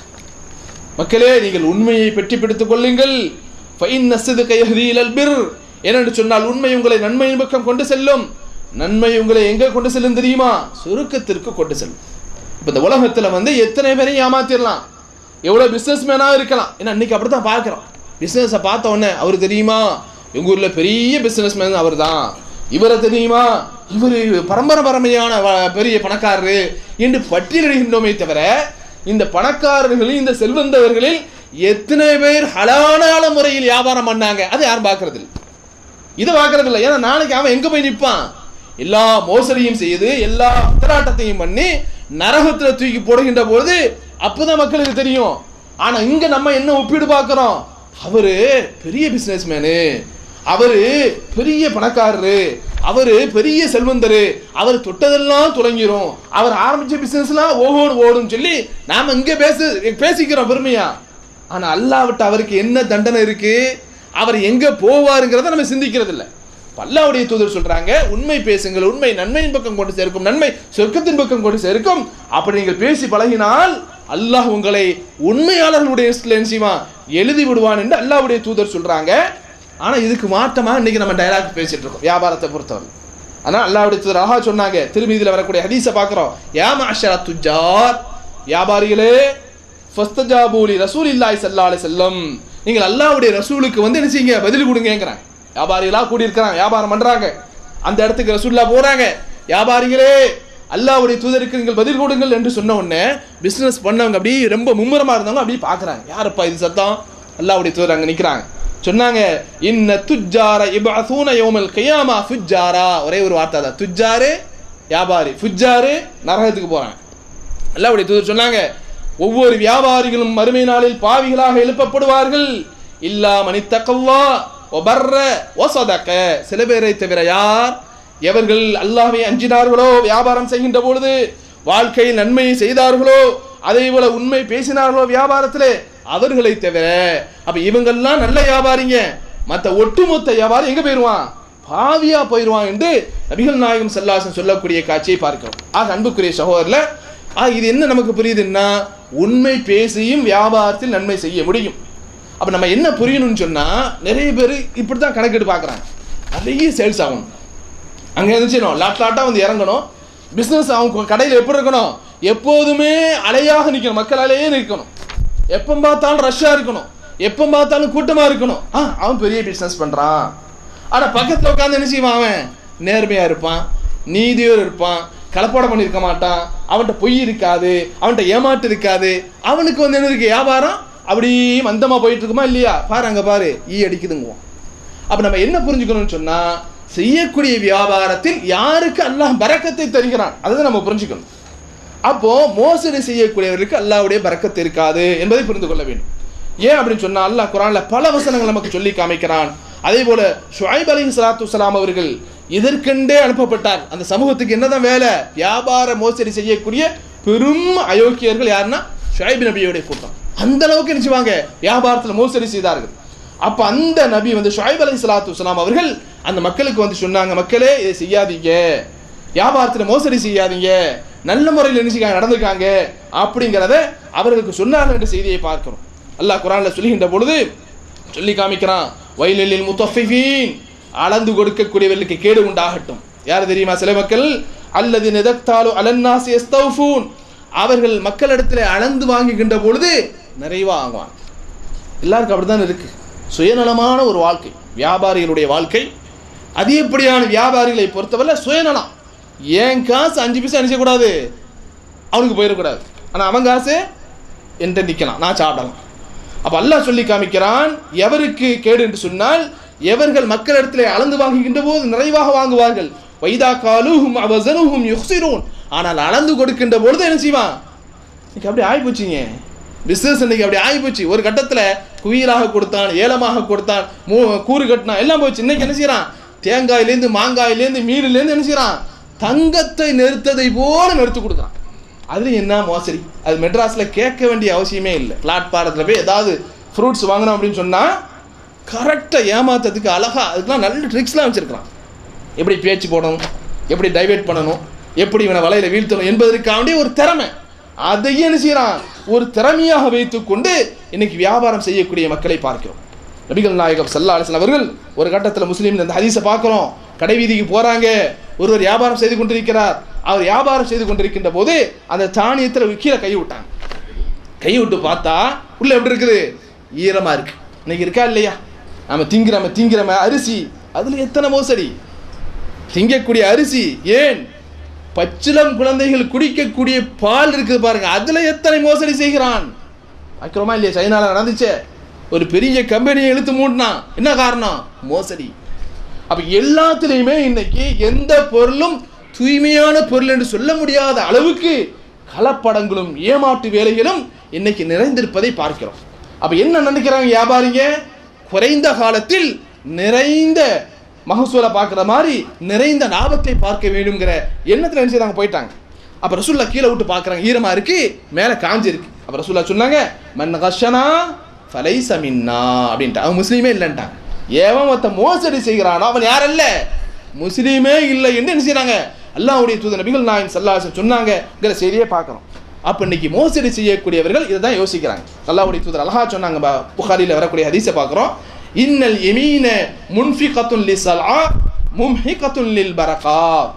மக்களே நீங்கள் உண்மையை பெற்றி பிடித்துக் கொள்ளுங்கள் ஃபைன் நஸ்ஸதுக யஹ்தி இலல் பிர் ஏனென்று சொன்னால் உண்மை உங்களை நன்மையின் பக்கம் கொண்டு செல்லும் நன்மை உங்களை எங்க கொண்டு செல்லும் தெரியுமா சுருக்கத்திற்கு கொண்டு செல்லும் இப்போ இந்த உலகத்தில் வந்து எத்தனை பேரையும் ஏமாத்திடலாம் எவ்வளோ பிஸ்னஸ் மேனாக இருக்கலாம் ஏன்னா இன்னைக்கு அப்படி தான் பார்க்குறோம் பிஸ்னஸை பார்த்த உடனே அவர் தெரியுமா எங்கள் ஊரில் பெரிய பிஸ்னஸ் மேன் அவர் தான் இவரை தெரியுமா இவர் பரம்பரை பரம்பரையான வ- பெரிய பணக்காரரு என்று பட்டியலிடுகின்றோமே தவிர இந்த பணக்காரர்களில் இந்த செல்வந்தவர்களில் எத்தனை பேர் ஹலானான முறையில் வியாபாரம் பண்ணாங்க அதை யாரும் பார்க்கறது இல்லை இதை பார்க்கறது இல்லை ஏன்னா நாளைக்கு அவன் எங்க போய் நிற்பான் எல்லா மோசடியும் செய்து எல்லா போராட்டத்தையும் பண்ணி நரகத்துல தூக்கி போடுகின்ற போது அப்பதான் மக்களுக்கு தெரியும் ஆனா இங்க நம்ம என்ன ஒப்பீடு பார்க்கிறோம் அவரு பெரிய பிசினஸ் மேனு அவரு பெரிய பணக்காரரு அவரு பெரிய செல்வந்தரு அவர் தொட்டதெல்லாம் துளங்கிரும் அவர் ஆரம்பிச்ச பிசினஸ்லாம் ஓஹோடு ஓடும் சொல்லி நாம இங்க பேச பேசிக்கிறோம் பெருமையா ஆனா அல்லாவிட்ட அவருக்கு என்ன தண்டனை இருக்கு அவர் எங்க போவாருங்கிறத நம்ம சிந்திக்கிறது இல்ல அல்லாவுடைய தூதர் சொல்றாங்க உண்மை பேசுங்கள் உண்மை நன்மையின் பக்கம் கொண்டு சேர்க்கும் நன்மை சொர்க்கத்தின் பக்கம் கொண்டு சேர்க்கும் அப்படி நீங்கள் பேசி பழகினால் அல்லாஹ் உங்களை உண்மையாளர்களுடைய எக்ஸ்லன்சிமா எழுதி விடுவான் என்று அல்லாஹ்வுடைய தூதர் சொல்றாங்க ஆனா இதுக்கு மாற்றமா இன்னைக்கு நம்ம டயலாக் பேசிட்டு இருக்கோம் வியாபாரத்தை பொறுத்தவரை ஆனா அல்லாஹ்வுடைய தூதர் அழகா சொன்னாங்க திருமீதியில வரக்கூடிய ஹதீஸை பார்க்கிறோம் யா மாஷரா துஜார் வியாபாரிகளே ஃபஸ்தஜாபூலி ரசூல் இல்லாய் சல்லா அலி செல்லம் நீங்கள் அல்லாஹ்வுடைய ரசூலுக்கு வந்து என்ன செய்யுங்க பதில் கொடுங்கிறாங்க வியாபாரிகளா கூடி இருக்கிறாங்க வியாபாரம் பண்றாங்க அந்த இடத்துக்கு ரசூல்லா போறாங்க வியாபாரிகளே அல்லாஹ்வுடைய தூதருக்கு நீங்கள் பதில் கொடுங்கள் என்று சொன்ன உடனே பிசினஸ் பண்ணவங்க அப்படியே ரொம்ப மும்முரமா இருந்தவங்க அப்படியே பார்க்கறாங்க யாருப்பா இது சத்தம் அல்லாஹ்வுடைய தூதர் அங்க நிக்கிறாங்க சொன்னாங்க இன்ன துஜ்ஜார இபஅசூன யௌமல் கியாமா ஃபுஜ்ஜாரா ஒரே ஒரு வார்த்தை தான் துஜ்ஜாரு வியாபாரி ஃபுஜ்ஜாரு நரகத்துக்கு போறாங்க அல்லாஹ்வுடைய தூதர் சொன்னாங்க ஒவ்வொரு வியாபாரிகளும் மறுமை நாளில் பாவிகளாக எழுப்பப்படுவார்கள் இல்லா மனித்தக்கல்லா ஒபர்ர ஒசதக்க சில பேரை தவிர யார் எவர்கள் அல்லாஹ்வை அஞ்சினார்களோ வியாபாரம் செய்கின்ற பொழுது வாழ்க்கையில் நன்மையை செய்தார்களோ அதே போல உண்மை பேசினார்களோ வியாபாரத்திலே அவர்களை தவிர அப்ப இவங்கெல்லாம் நல்ல வியாபாரிங்க மத்த ஒட்டுமொத்த வியாபாரி எங்க போயிருவான் பாவியா போயிருவான் என்று நபிகள் நாயகம் செல்லாசன் சொல்லக்கூடிய காட்சியை பார்க்கிறோம் ஆக அன்புக்குரிய சகோதரர்ல ஆ இது என்ன நமக்கு புரியுதுன்னா உண்மை பேசியும் வியாபாரத்தில் நன்மை செய்ய முடியும் அப்ப நம்ம என்ன புரியணும்னு சொன்னா நிறைய பேர் இப்படித்தான் கணக்கெடு பார்க்கறாங்க நிறைய சேல்ஸ் ஆகணும் அங்க இருந்துச்சுனோ லாட் லாட்டா வந்து இறங்கணும் பிசினஸ் அவங்க கடையில் எப்படி இருக்கணும் எப்போதுமே அலையாக நிற்கணும் மக்கள் அலையே நிற்கணும் எப்போ பார்த்தாலும் ரஷ்ஷாக இருக்கணும் எப்போ பார்த்தாலும் கூட்டமாக இருக்கணும் ஆ அவன் பெரிய பிஸ்னஸ் பண்ணுறான் ஆனால் பக்கத்தில் உட்காந்து என்ன செய்வான் அவன் நேர்மையாக இருப்பான் நீதியோடு இருப்பான் கலப்படம் பண்ணியிருக்க மாட்டான் அவன்கிட்ட பொய் இருக்காது அவன்கிட்ட ஏமாட்டு இருக்காது அவனுக்கு வந்து என்ன இருக்கு வியாபாரம் அப்படியே மந்தமாக போயிட்டு இருக்குமா இல்லையா பாரு அங்கே பாரு ஈ அடிக்குதுங்குவோம் அப்ப நம்ம என்ன புரிஞ்சுக்கணும்னு சொன்னா செய்யக்கூடிய வியாபாரத்தில் யாருக்கு அல்லாஹ் பரக்கத்தை தருகிறான் அதை நம்ம புரிஞ்சுக்கணும் அப்போ மோசடி செய்யக்கூடியவருக்கு அல்லாஹ்வுடைய பரக்கத்து இருக்காது என்பதை புரிந்து கொள்ள வேண்டும் ஏன் அப்படின்னு சொன்னா அல்லாஹ் குரான்ல பல வசனங்கள் நமக்கு சொல்லி காமிக்கிறான் அதே போல ஷுஐப் அலி சலாத்து வலாம் அவர்கள் இதற்கென்றே அனுப்பப்பட்டார் அந்த சமூகத்துக்கு என்னதான் வேலை வியாபார மோசடி செய்யக்கூடிய பெரும் அயோக்கியர்கள் யாருன்னா ஷுஐப் நபியுடைய கூட்டம் அந்த அளவுக்கு என்ன செய்வாங்க வியாபாரத்தில் மோசடி செய்தார்கள் அப்ப அந்த நபி வந்து ஷுஐப் அலை சலாத்து வலாம் அவர்கள் அந்த மக்களுக்கு வந்து சொன்னாங்க மக்களே இதை செய்யாதீங்க வியாபாரத்தில் மோசடி செய்யாதீங்க நல்ல முறையில் என்ன நடந்துக்காங்க அப்படிங்கிறத அவர்களுக்கு சொன்னார்கள் என்ற செய்தியை பார்க்கிறோம் அல்லாஹ் குரான்ல சொல்லுகின்ற பொழுது சொல்லி காமிக்கிறான் வயலில் முத்தஃபிஃபீன் அளந்து கொடுக்கக்கூடியவர்களுக்கு கேடு உண்டாகட்டும் யார் தெரியுமா சில மக்கள் அல்லது நிதக்தாலு அலன்னாசி எஸ்தௌஃபூன் அவர்கள் மக்களிடத்தில் அளந்து வாங்குகின்ற பொழுது நிறைவா வாங்குவாங்க எல்லாருக்கும் அப்படிதான் இருக்கு சுயநலமான ஒரு வாழ்க்கை வியாபாரிகளுடைய வாழ்க்கை அதிகப்படியான வியாபாரிகளை பொறுத்தவரை சுயநலம் ஏன் காசு அஞ்சு பைசா அனுப்பிச்சக்கூடாது அவனுக்கு போயிடக்கூடாது ஆனால் அவன் காசு என்கிட்ட நிற்கலாம் நான் சாப்பிடலாம் அப்போ அல்லாஹ் சொல்லி காமிக்கிறான் எவருக்கு கேடு என்று சொன்னால் எவர்கள் மக்களிடத்திலே அளந்து வாங்குகின்ற போது நிறைவாக வாங்குவார்கள் வைதா காலுஹும் அவசனுஹும் யுக்சிரூன் ஆனால் அளந்து கொடுக்கின்ற பொழுது என்ன செய்வான் இன்னைக்கு அப்படி ஆகிப்போச்சுங்க பிஸ்னஸ் இன்னைக்கு அப்படி ஆகிப்போச்சு ஒரு கட்டத்தில் குயிலாக கொடுத்தான் ஏலமாக கொடுத்தான் மூ கூறு கட்டினான் எல்லாம் போச்சு இன்னைக்கு என்ன செய்யறான் தேங்காயிலேருந்து மாங்காயிலேருந்து மீனிலேருந்து என்ன செய்யறான் தங்கத்தை நிறுத்ததை போல நிறுத்து கொடுக்குறான் அதுல என்ன மோசடி அது மெட்ராஸ்ல கேட்க வேண்டிய அவசியமே இல்லை பிளாட்பாரத்தில் போய் ஏதாவது ஃப்ரூட்ஸ் வாங்கணும் அப்படின்னு சொன்னா கரெக்டாக ஏமாத்ததுக்கு அழகா அதுக்கெல்லாம் நல்ல ட்ரிக்ஸ்லாம் வச்சிருக்கிறான் எப்படி பேச்சு போடணும் எப்படி டைவெர்ட் பண்ணணும் எப்படி இவனை வலையில வீழ்த்தணும் என்பதற்காண்டி ஒரு திறமை அதையே என்ன செய்யறான் ஒரு திறமையாக வைத்துக்கொண்டு இன்னைக்கு வியாபாரம் செய்யக்கூடிய மக்களை பார்க்கிறோம் நபிகள் நாயகம் சல்லா அலிஸ்லாம் அவர்கள் ஒரு கட்டத்தில் முஸ்லீம் இந்த ஹதீஸை பார்க்குறோம் கடை வீதிக்கு போறாங்க ஒருவர் வியாபாரம் செய்து கொண்டிருக்கிறார் அவர் வியாபாரம் செய்து கொண்டிருக்கின்ற போது அந்த தானியத்தில் கீழே கை விட்டாங்க கை விட்டு பார்த்தா உள்ள எப்படி இருக்குது ஈரமா இருக்கு இன்னைக்கு இருக்கா இல்லையா நம்ம திங்கிறம திங்கிறம அரிசி அதுல எத்தனை மோசடி திங்கக்கூடிய அரிசி ஏன் பச்சிலம் குழந்தைகள் குடிக்கக்கூடிய பால் இருக்குது பாருங்க அதுல எத்தனை மோசடி செய்கிறான் வைக்கிறோமா இல்லையா சைனால நடந்துச்சே ஒரு பெரிய கம்பெனியை இழுத்து மூடினான் என்ன காரணம் மோசடி அப்ப எல்லாத்துலேயுமே இன்னைக்கு எந்த பொருளும் தூய்மையான பொருள் என்று சொல்ல முடியாத அளவுக்கு கலப்படங்களும் ஏமாற்று வேலைகளும் இன்னைக்கு நிறைந்திருப்பதை பார்க்கிறோம் அப்ப என்ன நினைக்கிறாங்க வியாபாரிங்க குறைந்த காலத்தில் நிறைந்த மகசூலை பார்க்குற மாதிரி நிறைந்த லாபத்தை பார்க்க வேண்டுங்கிற எண்ணத்தில் என்ன செய்தாங்க போயிட்டாங்க அப்ப ரசூல்லா கீழே விட்டு பார்க்குறாங்க ஈரமா இருக்கு மேலே காஞ்சி இருக்கு அப்ப ரசூல்லா சொன்னாங்க மன் கஷனா ஃபலை சமின்னா அப்படின்ட்டு அவன் முஸ்லீமே இல்லைன்ட்டாங்க ஏவன் ஒருத்த மோசடி செய்கிறானோ அவன் யார் அல்ல முஸ்லீமே இல்லை என்று என்ன செய்றாங்க அல்லாஹ்வுடைய தூத நபிகள் நாயன் சல்லாசன் சொன்னாங்கங்கிற செய்தியை பார்க்குறோம் அப்போ இன்னைக்கு மோசடி செய்யக்கூடியவர்கள் இதை தான் யோசிக்கிறாங்க அல்லாஹ்வுடைய தூதர் அழகா சொன்னாங்க பா- புகாரில வரக்கூடிய ஹதீஸை பார்க்குறோம் இன்னல் எமீன முன்ஃபிகத்துன் லி சலா மும்ஹிகத்துன் லில் பரகா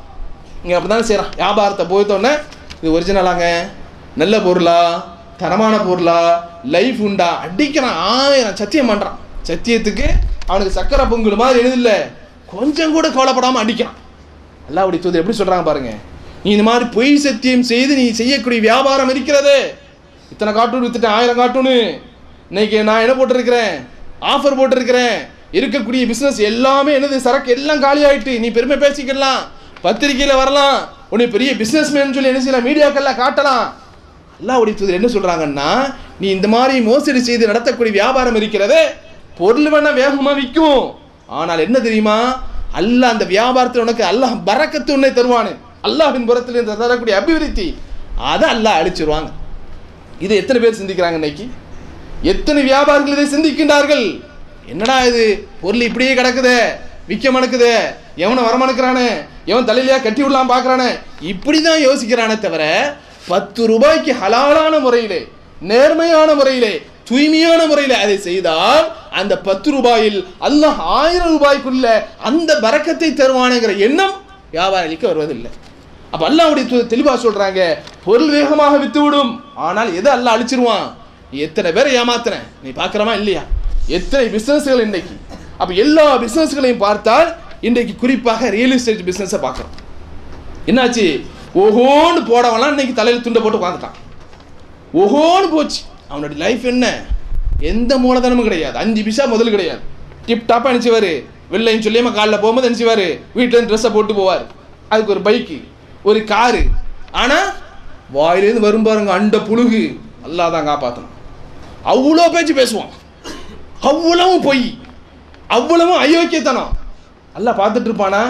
இங்கே அப்படி தானே செய்கிறான் வியாபாரத்தை போய்த்தோன்னே இது ஒரிஜினலாங்க நல்ல பொருளா தரமான பொருளா லைஃப் உண்டா அடிக்கிறான் ஆயிரம் சத்தியம் பண்ணுறான் சத்தியத்துக்கு அவனுக்கு சக்கரை பொங்கல் மாதிரி எழுதில்ல கொஞ்சம் கூட கவலைப்படாமல் அடிக்கிறான் அல்லாவுடைய தூதர் எப்படி சொல்கிறாங்க பாருங்க நீ இந்த மாதிரி பொய் சத்தியம் செய்து நீ செய்யக்கூடிய வியாபாரம் இருக்கிறது இத்தனை கார்ட்டூன் வித்துட்டேன் ஆயிரம் கார்ட்டூனு இன்னைக்கு நான் என்ன போட்டிருக்கிறேன் ஆஃபர் போட்டிருக்கிறேன் இருக்கக்கூடிய பிஸ்னஸ் எல்லாமே என்னது சரக்கு எல்லாம் காலி ஆயிட்டு நீ பெருமை பேசிக்கலாம் பத்திரிக்கையில் வரலாம் உன்னை பெரிய பிஸ்னஸ் சொல்லி என்ன செய்யலாம் மீடியாக்கள்லாம் காட்டலாம் அல்லாஹ்வுடைய தூதர் என்ன சொல்றாங்கன்னா நீ இந்த மாதிரி மோசடி செய்து நடத்தக்கூடிய வியாபாரம் இருக்கிறது பொருள் வேணா வேகமா விற்கும் ஆனால் என்ன தெரியுமா அல்லாஹ் அந்த வியாபாரத்தில் உனக்கு அல்லாஹ் பரக்கத்து உன்னை தருவானு அல்லாஹ்வின் புறத்தில் இருந்து தரக்கூடிய அபிவிருத்தி அதை அல்லாஹ் அழிச்சிருவாங்க இது எத்தனை பேர் சிந்திக்கிறாங்க இன்னைக்கு எத்தனை வியாபாரிகள் இதை சிந்திக்கின்றார்கள் என்னடா இது பொருள் இப்படியே கிடக்குதே விற்க மணக்குதே எவனை வரமணுக்கிறானே எவன் தலையிலையா கட்டி விடலாம் பார்க்கறானே இப்படி தான் யோசிக்கிறானே தவிர பத்து ரூபாய்க்கு ஹலாலான முறையிலே நேர்மையான முறையிலே தூய்மையான முறையில் அதை செய்தால் அந்த பத்து ரூபாயில் அல்லாஹ் ஆயிரம் ரூபாய்க்குள்ள அந்த பரக்கத்தை தருவானுங்கிற எண்ணம் வியாபாரிக்கு வருவதில்லை அப்ப அல்லாஹ்வுடைய தூதர் தெளிவா சொல்றாங்க பொருள் வேகமாக வித்து விடும் ஆனால் எதை அல்லாஹ் அழிச்சிருவான் நீ எத்தனை பேரை ஏமாத்துன நீ பார்க்கறமா இல்லையா எத்தனை பிசினஸ்கள் இன்னைக்கு அப்ப எல்லா பிசினஸ்களையும் பார்த்தால் இன்றைக்கு குறிப்பாக ரியல் எஸ்டேட் பிசினஸை பார்க்குறோம் என்னாச்சு ஓஹோன்னு போடவெல்லாம் இன்னைக்கு தலையில் துண்டை போட்டு உட்காந்துட்டான் ஓஹோன்னு போச்சு அவனோட லைஃப் என்ன எந்த மூலதனமும் கிடையாது அஞ்சு பிசா முதல் கிடையாது டிப் டாப்பாக அனுப்பிச்சுவார் வெள்ளைன்னு சொல்லியாம காலைல போகும்போது அனுப்பிச்சுவார் வீட்டில் ட்ரெஸ்ஸை போட்டு போவார் அதுக்கு ஒரு பைக்கு ஒரு காரு ஆனால் வாயிலேருந்து வரும் பாருங்க அண்ட புழுகு அல்லாஹ் தான் காப்பாற்றணும் அவ்வளோ பேச்சு பேசுவான் அவ்வளவும் பொய் அவ்வளவும் அயோக்கியத்தனம் அல்லாஹ் பார்த்துட்டு இருப்பானா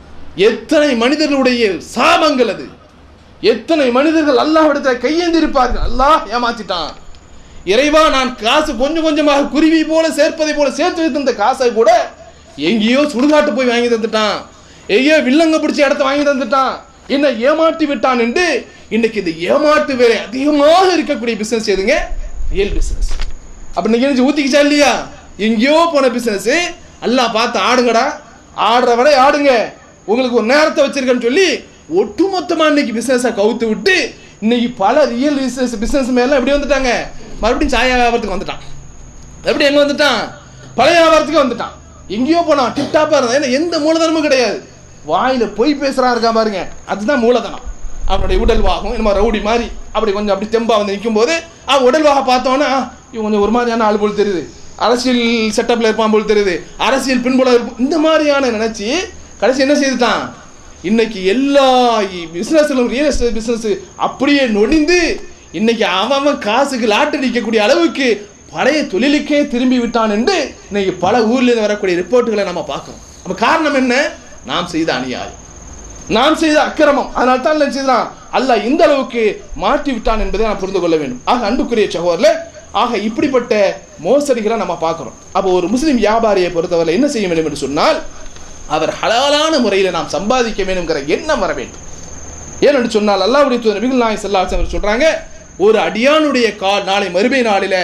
எத்தனை மனிதர்களுடைய சாபங்கள் அது எத்தனை மனிதர்கள் அல்லாஹ்விடத்தில் கையேந்தி இருப்பார்கள் அல்லாஹ் ஏமாத்திட்டான் இறைவா நான் காசு கொஞ்சம் கொஞ்சமாக குருவி போல சேர்ப்பதை போல சேர்த்து வைத்திருந்த காசை கூட எங்கேயோ சுடுகாட்டு போய் வாங்கி தந்துட்டான் எங்கேயோ வில்லங்க பிடிச்ச இடத்த வாங்கி தந்துட்டான் என்ன ஏமாற்றி விட்டான் என்று இன்னைக்கு இந்த ஏமாட்டு வேலை அதிகமாக இருக்கக்கூடிய பிசினஸ் எதுங்க ரியல் பிசினஸ் அப்ப நீங்க என்ன ஊத்திக்கிச்சா இல்லையா எங்கேயோ போன பிசினஸ் எல்லாம் பார்த்து ஆடுங்கடா ஆடுற வரை ஆடுங்க உங்களுக்கு ஒரு நேரத்தை வச்சிருக்கேன்னு சொல்லி ஒட்டுமொத்தமா இன்னைக்கு பிசினஸை கவுத்து விட்டு இன்னைக்கு பல ரியல் பிசினஸ் பிசினஸ் மேல எப்படி வந்துட்டாங்க மறுபடியும் சாயா வியாபாரத்துக்கு வந்துட்டான் எப்படி எங்க வந்துட்டான் பழைய வியாபாரத்துக்கு வந்துட்டான் எங்கேயோ போனான் டிப்டாப்பா இருந்தான் ஏன்னா எந்த மூலதனமும் கிடையாது வாயில பொய் பேசுறான் இருக்கா பாருங்க அதுதான் மூலதனம் அவனுடைய உடல்வாகம் என்னமோ ரவுடி மாதிரி அப்படி கொஞ்சம் அப்படி தெம்பா வந்து நிற்கும் போது அவன் உடல்வாக பார்த்தோன்னே ஆ, இவன் கொஞ்சம் ஒரு மாதிரியான ஆள் போல் தெரியுது அரசியல் செட்டப்ல இருப்பான் போல் தெரியுது அரசியல் பின்புலம் இருப்பான் இந்த மாதிரியான நினைச்சு கடைசி என்ன செய்துட்டான் இன்னைக்கு எல்லா பிசினஸ்லும் ரியல் எஸ்டேட் பிசினஸ் அப்படியே நொடிந்து இன்னைக்கு அவன் அவன் காசுக்கு லாட்டரி அடிக்கக்கூடிய அளவுக்கு பழைய தொழிலுக்கே திரும்பி விட்டான் என்று இன்னைக்கு பல ஊர்ல இருந்து வரக்கூடிய ரிப்போர்ட்டுகளை நம்ம பார்க்கிறோம் அப்ப காரணம் என்ன நாம் செய்த அநியாயம் நாம் செய்த அக்கிரமம் அதனால தான் என்ன செய்தான் அல்லாஹ் இந்த அளவுக்கு மாற்றி விட்டான் என்பதை நாம் புரிந்து கொள்ள வேண்டும் ஆக அன்புக்குரிய சகோதரர்களே ஆக இப்படிப்பட்ட மோசடிகளை நம்ம பார்க்கிறோம் அப்போ ஒரு முஸ்லிம் வியாபாரியை பொறுத்தவரை என்ன செய்ய வேண்டும் என்று சொன்னால் அவர் ஹலாலான முறையில் நாம் சம்பாதிக்க வேண்டும்ங்கிற எண்ணம் வர வேண்டும் ஏனென்று சொன்னால் அல்லாஹ்வுடைய தூதர் நபிகள் நாயகம் ஸல்லல்லாஹு அலைஹி வஸல்லம் சொல்றாங்க ஒரு அடியானுடைய கால் நாளை மறுமை நாளில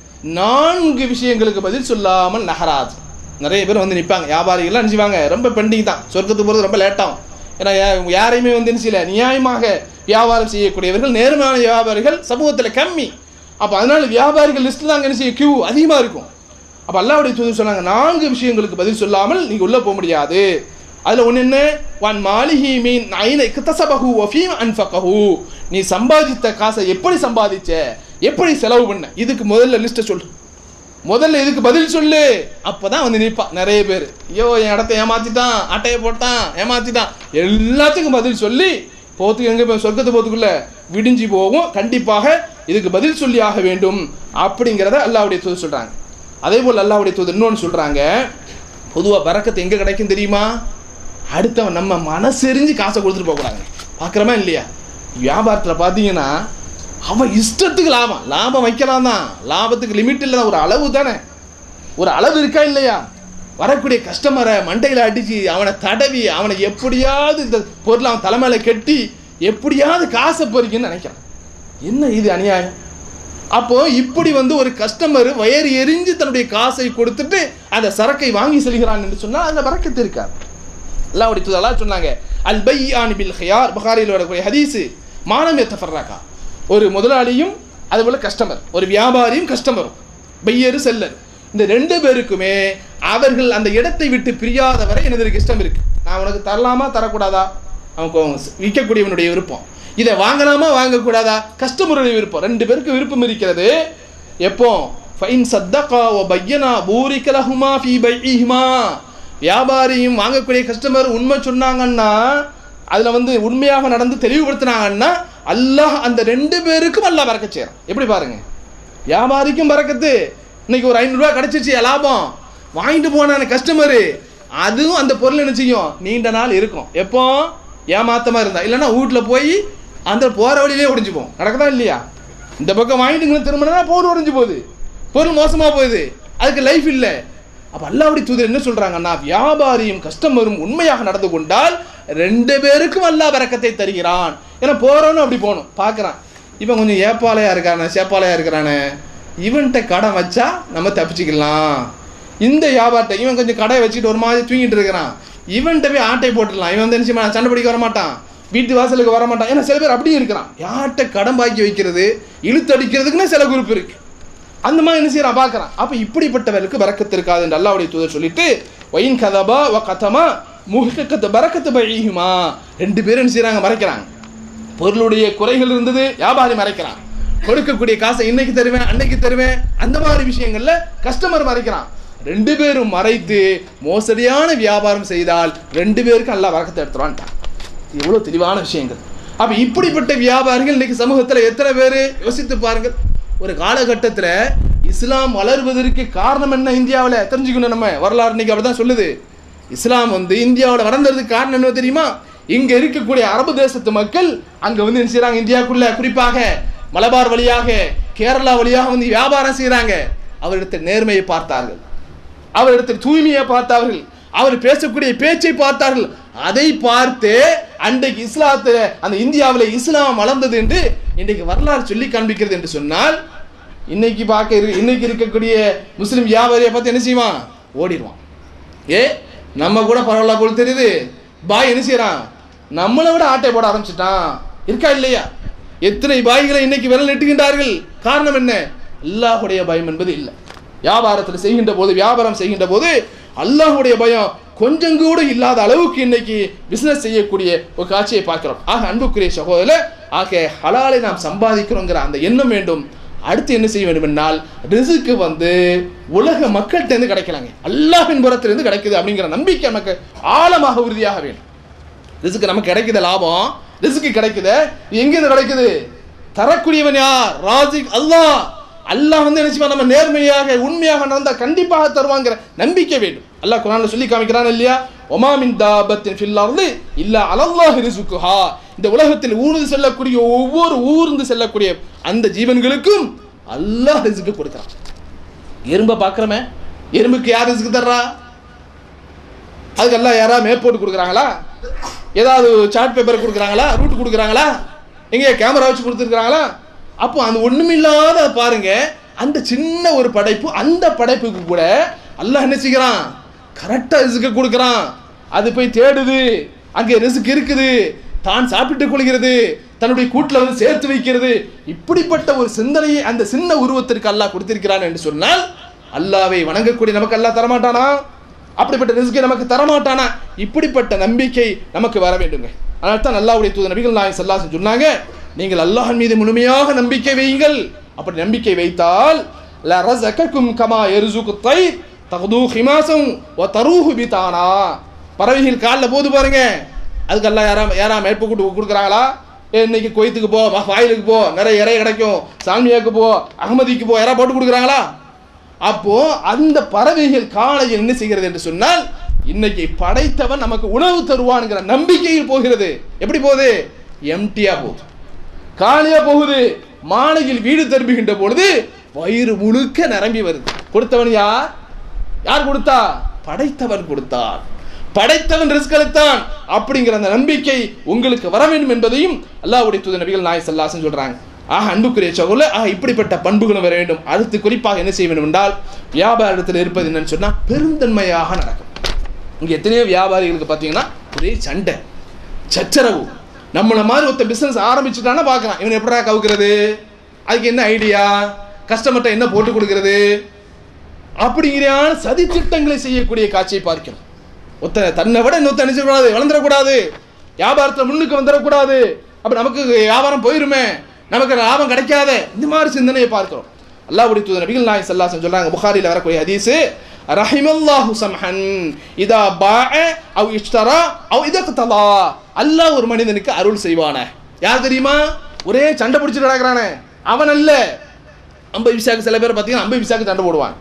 நான்கு விஷயங்களுக்கு பதில் சொல்லாமல் நகராது நிறைய பேர் வந்து நிற்பாங்க வியாபாரிகள்லாம் நினைச்சுவாங்க ரொம்ப பெண்டிங் தான் சொர்க்கத்துக்கு போகிறது ரொம்ப லேட்டாகும் ஏன்னா யா- யாரையுமே வந்து என்ன செய்யல நியாயமாக வியாபாரம் செய்யக்கூடியவர்கள் நேர்மையான வியாபாரிகள் சமூகத்தில் கம்மி அப்போ அதனால வியாபாரிகள் லிஸ்ட்டில் தான் என்ன செய்ய கியூ அதிகமாக இருக்கும் அப்போ அல்லாவுடைய தூதர் சொன்னாங்க நான்கு விஷயங்களுக்கு பதில் சொல்லாமல் நீங்கள் உள்ளே போக முடியாது அதில் ஒன்று என்ன ஒன் மாலிஹி மீன் ஐன இக்தசபஹு வஃபீம் அன்ஃபகஹு நீ சம்பாதித்த காசை எப்படி சம்பாதிச்ச எப்படி செலவு பண்ண இதுக்கு முதல்ல லிஸ்ட்டை சொல்லு முதல்ல இதுக்கு பதில் சொல்லு அப்பதான் வந்து நிற்பான் நிறைய பேர் ஐயோ என் இடத்த ஏமாத்திட்டான் அட்டையை போட்டான் ஏமாத்திட்டான் எல்லாத்துக்கும் பதில் சொல்லி போத்துக்கு எங்க போய் சொர்க்கத்து போத்துக்குள்ள விடிஞ்சு போகும் கண்டிப்பாக இதுக்கு பதில் சொல்லி ஆக வேண்டும் அப்படிங்கிறத அல்லாவுடைய தூதர் சொல்றாங்க அதே போல் அல்லாவுடைய தூதர் இன்னொன்று சொல்றாங்க பொதுவா பறக்கத்து எங்க கிடைக்கும் தெரியுமா அடுத்தவன் நம்ம மனசெறிஞ்சு காசை கொடுத்துட்டு போகக்கூடாது பார்க்குறோமா இல்லையா வியாபாரத்தில் பார்த்தீங்கன்னா அவன் இஷ்டத்துக்கு லாபம் லாபம் வைக்கலாம் தான் லாபத்துக்கு லிமிட் இல்லை ஒரு அளவு தானே ஒரு அளவு இருக்கா இல்லையா வரக்கூடிய கஸ்டமரை மண்டையில் அடிச்சு அவனை தடவி அவனை எப்படியாவது இந்த பொருளை அவன் தலைமையில கட்டி எப்படியாவது காசை பொறிக்கன்னு நினைக்கிறான் என்ன இது அநியாயம் அப்போ இப்படி வந்து ஒரு கஸ்டமர் வயறு எரிஞ்சு தன்னுடைய காசை கொடுத்துட்டு அந்த சரக்கை வாங்கி செல்கிறான் என்று சொன்னால் அந்த வரக்கத்து இருக்காது அல்லாவுடைய தூதர் சொன்னாங்க அல் பையானி பில் ஹியார் புகாரில் வரக்கூடிய ஹதீஸு மானம் எத்தஃபர்ராக்கா ஒரு முதலாளியும் அதுபோல கஸ்டமர் ஒரு வியாபாரியும் கஸ்டமரும் பையரு செல்லர் இந்த ரெண்டு பேருக்குமே அவர்கள் அந்த இடத்தை விட்டு பிரியாத வரை எனது இஷ்டம் இருக்கு நான் உனக்கு தரலாமா தரக்கூடாதா அவன் விற்கக்கூடியவனுடைய விருப்பம் இதை வாங்கலாமா வாங்கக்கூடாதா கஸ்டமருடைய விருப்பம் ரெண்டு பேருக்கு விருப்பம் இருக்கிறது எப்போ ஃபைன் சத்தகா ஓ பையனா பூரிக்க லஹுமா ஃபீ பைஇஹிமா வியாபாரியும் வாங்கக்கூடிய கஸ்டமர் உண்மை சொன்னாங்கன்னா அதில் வந்து உண்மையாக நடந்து தெளிவுபடுத்தினாங்கன்னா அல்லாஹ் அந்த ரெண்டு பேருக்கும் அல்லாஹ் பறக்க செய்யறான் எப்படி பாருங்க வியாபாரிக்கும் பறக்கத்து இன்னைக்கு ஒரு ஐநூறுரூவா கிடைச்சிச்சு லாபம் வாங்கிட்டு போனான கஸ்டமரு அதுவும் அந்த பொருள் என்ன செய்யும் நீண்ட நாள் இருக்கும் எப்போ ஏமாத்தமா இருந்தா இல்லைன்னா வீட்டில் போய் அந்த போற வழியிலே ஒடிஞ்சு போகும் நடக்குதா இல்லையா இந்த பக்கம் வாங்கிட்டு திரும்பினா பொருள் உடைஞ்சு போகுது பொருள் மோசமா போகுது அதுக்கு லைஃப் இல்லை அப்ப அல்லாவுடைய தூதர் என்ன சொல்றாங்கன்னா வியாபாரியும் கஸ்டமரும் உண்மையாக நடந்து கொண்டால் ரெண்டு பேருக்கும் அல்லாஹ் பறக்கத்தை தருகிறான் ஏன்னா போறவனும் அப்படி போகணும் பார்க்கறான் இவன் கொஞ்சம் ஏப்பாலையா இருக்கானே சேப்பாலையா இருக்கிறானே இவன்கிட்ட கடை வச்சா நம்ம தப்பிச்சுக்கலாம் இந்த வியாபாரத்தை இவன் கொஞ்சம் கடை வச்சுட்டு ஒரு மாதிரி தூங்கிட்டு இருக்கிறான் இவன்கிட்ட போய் ஆட்டை போட்டுடலாம் இவன் வந்து என்ன செய்ய சண்டை பிடிக்க வரமாட்டான் வீட்டு வாசலுக்கு வரமாட்டான் ஏன்னா சில பேர் அப்படியும் இருக்கிறான் யார்கிட்ட கடன் பாக்கி வைக்கிறது இழுத்து அடிக்கிறதுக்குன்னு சில குரூப் இருக்கு அந்த மாதிரி என்ன செய்யறான் பார்க்கறான் அப்ப இப்படிப்பட்டவருக்கு பறக்கத்து இருக்காது என்று அல்லாவுடைய தூதர் சொல்லிட்டு ஒயின் கதபா வ கதமா முகக்கத்து பறக்கத்து பழியுமா ரெண்டு பேரும் என்ன செய்யறாங்க மறைக்கிறாங்க பொருளுடைய குறைகள் இருந்தது வியாபாரி மறைக்கிறான் கொடுக்கக்கூடிய காசை இன்னைக்கு தருவேன் அன்னைக்கு தருவேன் அந்த மாதிரி விஷயங்கள்ல கஸ்டமர் மறைக்கிறான் ரெண்டு பேரும் மறைத்து மோசடியான வியாபாரம் செய்தால் ரெண்டு பேருக்கும் எல்லாம் வரக்கத்தை எடுத்துருவான்ட்டான் எவ்வளவு தெளிவான விஷயங்கள் அப்ப இப்படிப்பட்ட வியாபாரிகள் இன்னைக்கு சமூகத்துல எத்தனை பேர் யோசித்து பாருங்கள் ஒரு காலகட்டத்துல இஸ்லாம் வளர்வதற்கு காரணம் என்ன இந்தியாவில் தெரிஞ்சுக்கணும் நம்ம வரலாறு இன்னைக்கு அப்படிதான் சொல்லுது இஸ்லாம் வந்து இந்தியாவில் வளர்ந்ததுக்கு காரணம் என்ன தெரியுமா இங்க இருக்கக்கூடிய அரபு தேசத்து மக்கள் அங்க வந்து என்ன செய்றாங்க இந்தியாவுக்குள்ள குறிப்பாக மலபார் வழியாக கேரளா வழியாக வந்து வியாபாரம் செய்றாங்க அவரிடத்தில் நேர்மையை பார்த்தார்கள் அவரிடத்தில் தூய்மையை பார்த்தார்கள் அவர் பேசக்கூடிய பேச்சை பார்த்தார்கள் அதை பார்த்து அன்றைக்கு இஸ்லாத்துல அந்த இந்தியாவில் இஸ்லாம் வளர்ந்தது என்று இன்றைக்கு வரலாறு சொல்லி காண்பிக்கிறது என்று சொன்னால் இன்னைக்கு பார்க்க இரு- இன்னைக்கு இருக்கக்கூடிய முஸ்லிம் வியாபாரியை பார்த்து என்ன செய்வான் ஓடிடுவான் ஏ நம்ம கூட பரவாயில்ல போல தெரியுது பாய் என்ன செய்யறான் நம்மளை விட ஆட்டை போட ஆரம்பிச்சிட்டான் இருக்கா இல்லையா எத்தனை பாய்களை இன்னைக்கு விரல் நெட்டுகின்றார்கள் காரணம் என்ன அல்லாஹுடைய பயம் என்பது இல்லை வியாபாரத்தில் செய்கின்ற போது வியாபாரம் செய்கின்ற போது அல்லாஹுடைய பயம் கொஞ்சம் கூட இல்லாத அளவுக்கு இன்னைக்கு பிசினஸ் செய்யக்கூடிய ஒரு காட்சியை பார்க்கிறோம் ஆக அன்புக்குரிய சகோதரர் ஆக ஹலாலை நாம் சம்பாதிக்கிறோங்கிற அந்த எண்ணம் வேண்டும் அடுத்து என்ன செய்ய வேண்டும் என்றால் ரிசுக்கு வந்து உலக மக்கள்கிட்ட இருந்து கிடைக்கலாங்க அல்லாஹின் புறத்திலிருந்து கிடைக்குது அப்படிங்கிற நம்பிக்கை நமக்கு ஆழமாக உறுதியாக வேண்டும் ரிசுக்கு நமக்கு கிடைக்குது லாபம் ரிசுக்கு கிடைக்குது எங்கிருந்து கிடைக்குது தரக்கூடியவன் யார் ராஜிக் அல்லாஹ் அல்லாஹ் வந்து என்ன செய்வான் நம்ம நேர்மையாக உண்மையாக நடந்தா கண்டிப்பாக தருவாங்கிற நம்பிக்கை வேண்டும் அல்லாஹ் குரான்ல சொல்லி காமிக்கிறான் இல்லையா ஒமா மின் தாபத்தின் ஃபில் அர்தி இல்ல அலல்லாஹ் ரிசுக்குஹா இந்த உலகத்தில் ஊர்ந்து செல்லக்கூடிய ஒவ்வொரு ஊர்ந்து செல்லக்கூடிய அந்த ஜீவன்களுக்கும் அல்லாஹ் ரிசுக்கு கொடுக்குறான் எறும்பை பார்க்குறமே எறும்புக்கு யார் ரிசுக்கு தர்றா அதுக்கெல்லாம் யாராவது மேப் போட்டு கொடுக்குறாங்களா ஏதாவது சார்ட் பேப்பர் கொடுக்குறாங்களா ரூட் கொடுக்குறாங்களா எங்கே கேமரா வச்சு கொடுத்துருக்குறாங்களா அப்போ அந்த ஒண்ணுமில்லாத பாருங்க அந்த சின்ன ஒரு படைப்பு அந்த படைப்புக்கு கூட அல்லாஹ் என்ன செய்கிறான் கரெக்டாக ரிசுக்கு கொடுக்குறான் அது போய் தேடுது அங்கே ரிசுக்கு இருக்குது தான் சாப்பிட்டுக் கொள்கிறது தன்னுடைய கூட்டில் வந்து சேர்த்து வைக்கிறது இப்படிப்பட்ட ஒரு சிந்தனையை அந்த சின்ன உருவத்திற்கு அல்லாஹ் கொடுத்திருக்கிறான் என்று சொன்னால் அல்லாவை வணங்கக்கூடிய நமக்கு அல்லாஹ் தரமாட்டானா அப்படிப்பட்ட ரிஸ்கை நமக்கு தரமாட்டானா இப்படிப்பட்ட நம்பிக்கை நமக்கு வர வேண்டுங்க அதனால தான் அல்லாஹ்வுடைய தூத நபிகள் நாயகம் ஸல்லல்லாஹு சொன்னாங்க நீங்கள் அல்லாஹ்வின் மீது முழுமையாக நம்பிக்கை வையுங்கள் அப்படி நம்பிக்கை வைத்தால் ல ரஸகக்கும் கமா யர்சுகு தைர் தகுது ஹிமாசம் வ தரூஹு பிதானா பறவைகள் காலில் போது பாருங்க அதுக்கு எல்லாம் யாரா யாரா மேற்பு கூட்டு கொடுக்குறாங்களா ஏ, இன்னைக்கு கொய்த்துக்கு போ வா, வாயிலுக்கு போ நிறைய இறை கிடைக்கும் சாமியாக்கு போ அகமதிக்கு போ யாரா போட்டு கொடுக்குறாங்களா அப்போ அந்த பறவைகள் காலையில் என்ன செய்கிறது என்று சொன்னால் இன்னைக்கு படைத்தவன் நமக்கு உணவு தருவான்ங்கிற நம்பிக்கையில் போகிறது எப்படி போகுது எம்டியா போகுது காலியா போகுது மாலையில் வீடு திரும்புகின்ற பொழுது வயிறு முழுக்க நிரம்பி வருது கொடுத்தவன் யார் யார் கொடுத்தா படைத்தவன் கொடுத்தார் படைத்தவன் ரிஸ்க் அளித்தான் அப்படிங்கிற அந்த நம்பிக்கை உங்களுக்கு வர வேண்டும் என்பதையும் அல்லாஹ்வுடைய தூத நபிகள் நாய் சல்லாசன் சொல்றாங்க ஆக அன்புக்குரிய சகோல ஆக இப்படிப்பட்ட பண்புகளும் வர வேண்டும் அடுத்து குறிப்பாக என்ன செய்ய வேண்டும் என்றால் வியாபாரத்தில் இருப்பது என்னன்னு சொன்னா பெருந்தன்மையாக நடக்கும் இங்க எத்தனையோ வியாபாரிகளுக்கு பார்த்தீங்கன்னா ஒரே சண்டை சச்சரவு நம்மளை மாதிரி ஒருத்த பிசினஸ் ஆரம்பிச்சுட்டானா பார்க்கலாம் இவன் எப்படா கவுக்கிறது அதுக்கு என்ன ஐடியா கஸ்டமர்கிட்ட என்ன போட்டு கொடுக்கிறது அப்படிங்கிறான சதி திட்டங்களை செய்யக்கூடிய காட்சியை பார்க்கிறோம் ஒருத்தனை தன்னை விட இன்னொருத்த நினைச்சிடக்கூடாது வளர்ந்துடக்கூடாது வியாபாரத்தில் முன்னுக்கு வந்துடக்கூடாது அப்ப நமக்கு வியாபாரம் போயிருமே நமக்கு லாபம் கிடைக்காத இந்த மாதிரி சிந்தனையை பார்க்கிறோம் அல்லாஹ்வுடைய தூதர் நபிகள் நாயகம் ஸல்லல்லாஹு அலைஹி சொல்றாங்க புகாரில வரக்கூடிய ஹதீஸ் ரஹிமல்லாஹு சம்ஹன் இதா பாஅ அவ் இஷ்தரா அவ் இதக்தலா அல்லாஹ் ஒரு மனிதனுக்கு அருள் செய்வானே யார் தெரியுமா ஒரே சண்டை பிடிச்சிட்டு கிடக்குறானே அவன் அல்ல ஐம்பது விசாக்கு சில பேர் பார்த்தீங்கன்னா ஐம்பது விசாக்கு சண்டை போடுவான்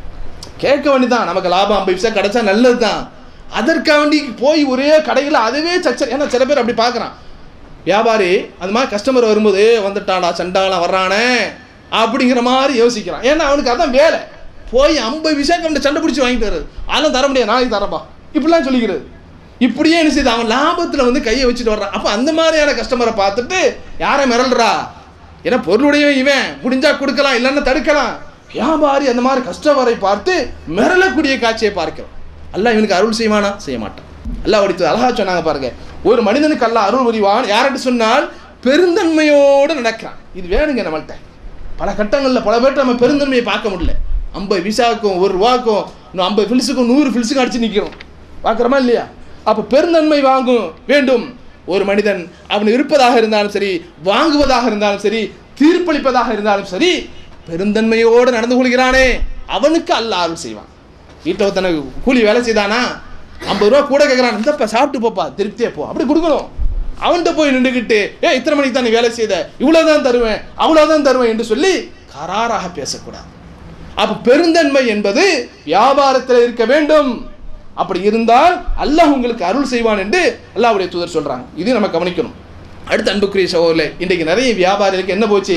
கேட்க வேண்டியதான் நமக்கு லாபம் ஐம்பது பைசா கிடைச்சா நல்லது தான் அதற்காக வேண்டி போய் ஒரே கடையில் அதுவே சச்சர் ஏன்னா சில பேர் அப்படி பார்க்குறான் வியாபாரி அந்த மாதிரி கஸ்டமர் வரும்போது வந்துட்டாடா சண்டாலாம் வர்றானே அப்படிங்கிற மாதிரி யோசிக்கிறான் ஏன்னா அவனுக்கு அதான் வேலை போய் ஐம்பது விசாக்கு அவன் சண்டை பிடிச்சி வாங்கிட்டு வருது அதெல்லாம் தர முடியாது நாளைக்கு தரப்பா இப்படிலாம் சொல்லிக்கிறது இப்படியே என்ன செய்யுது அவன் லாபத்தில் வந்து கையை வச்சுட்டு வர்றான் அப்போ அந்த மாதிரியான கஸ்டமரை பார்த்துட்டு யாரை மிரள்றா ஏன்னா பொருளுடைய இவன் முடிஞ்சா கொடுக்கலாம் இல்லைன்னா தடுக்கலாம் வியாபாரி அந்த மாதிரி கஸ்டமரை பார்த்து மிரளக்கூடிய காட்சியை பார்க்கிறோம் அல்லாஹ் இவனுக்கு அருள் செய்வானா செய்ய மாட்டான் அல்லாஹ் அடித்து அழகா சொன்னாங்க பாருங்க ஒரு மனிதனுக்கு அல்லாஹ் அருள் புரிவான் யார்கிட்ட சொன்னால் பெருந்தன்மையோடு நடக்கிறான் இது வேணுங்க நம்மள்ட்ட பல கட்டங்களில் பல பேர்ட்ட நம்ம பெருந்தன்மையை பார்க்க முடியல ஐம்பது விசாவுக்கும் ஒரு ரூபாக்கும் இன்னும் ஐம்பது ஃபில்ஸுக்கும் நூறு ஃபில்ஸுக்கும் அடிச்சு நிற்கிறோம் பார்க்குறோமா இல்லையா அப்போ பெருந்தன்மை வாங்கும் வேண்டும் ஒரு மனிதன் அவன் இருப்பதாக இருந்தாலும் சரி வாங்குவதாக இருந்தாலும் சரி தீர்ப்பளிப்பதாக இருந்தாலும் சரி பெருந்தன்மையோடு நடந்து கொள்கிறானே அவனுக்கு அல்லாஹ் அருள் செய்வான் வீட்டில் ஒருத்தனுக்கு கூலி வேலை செய்தானா ஐம்பது ரூபா கூட கேட்குறான் இந்தப்பா சாப்பிட்டு போப்பா திருப்தியே போ அப்படி கொடுக்கணும் அவன்கிட்ட போய் நின்றுக்கிட்டு ஏ இத்தனை மணிக்கு தான் நீ வேலை செய்த இவ்வளோதான் தருவேன் அவ்வளோதான் தருவேன் என்று சொல்லி கராராக பேசக்கூடாது அப்ப பெருந்தன்மை என்பது வியாபாரத்தில் இருக்க வேண்டும் அப்படி இருந்தால் அல்லாஹ் உங்களுக்கு அருள் செய்வான் என்று அல்லாஹ்வுடைய தூதர் சொல்றாங்க இது நம்ம கவனிக்கணும் அடுத்த அன்புக்குரிய சகோதரர்களே இன்றைக்கு நிறைய வியாபாரிகளுக்கு என்ன போச்சு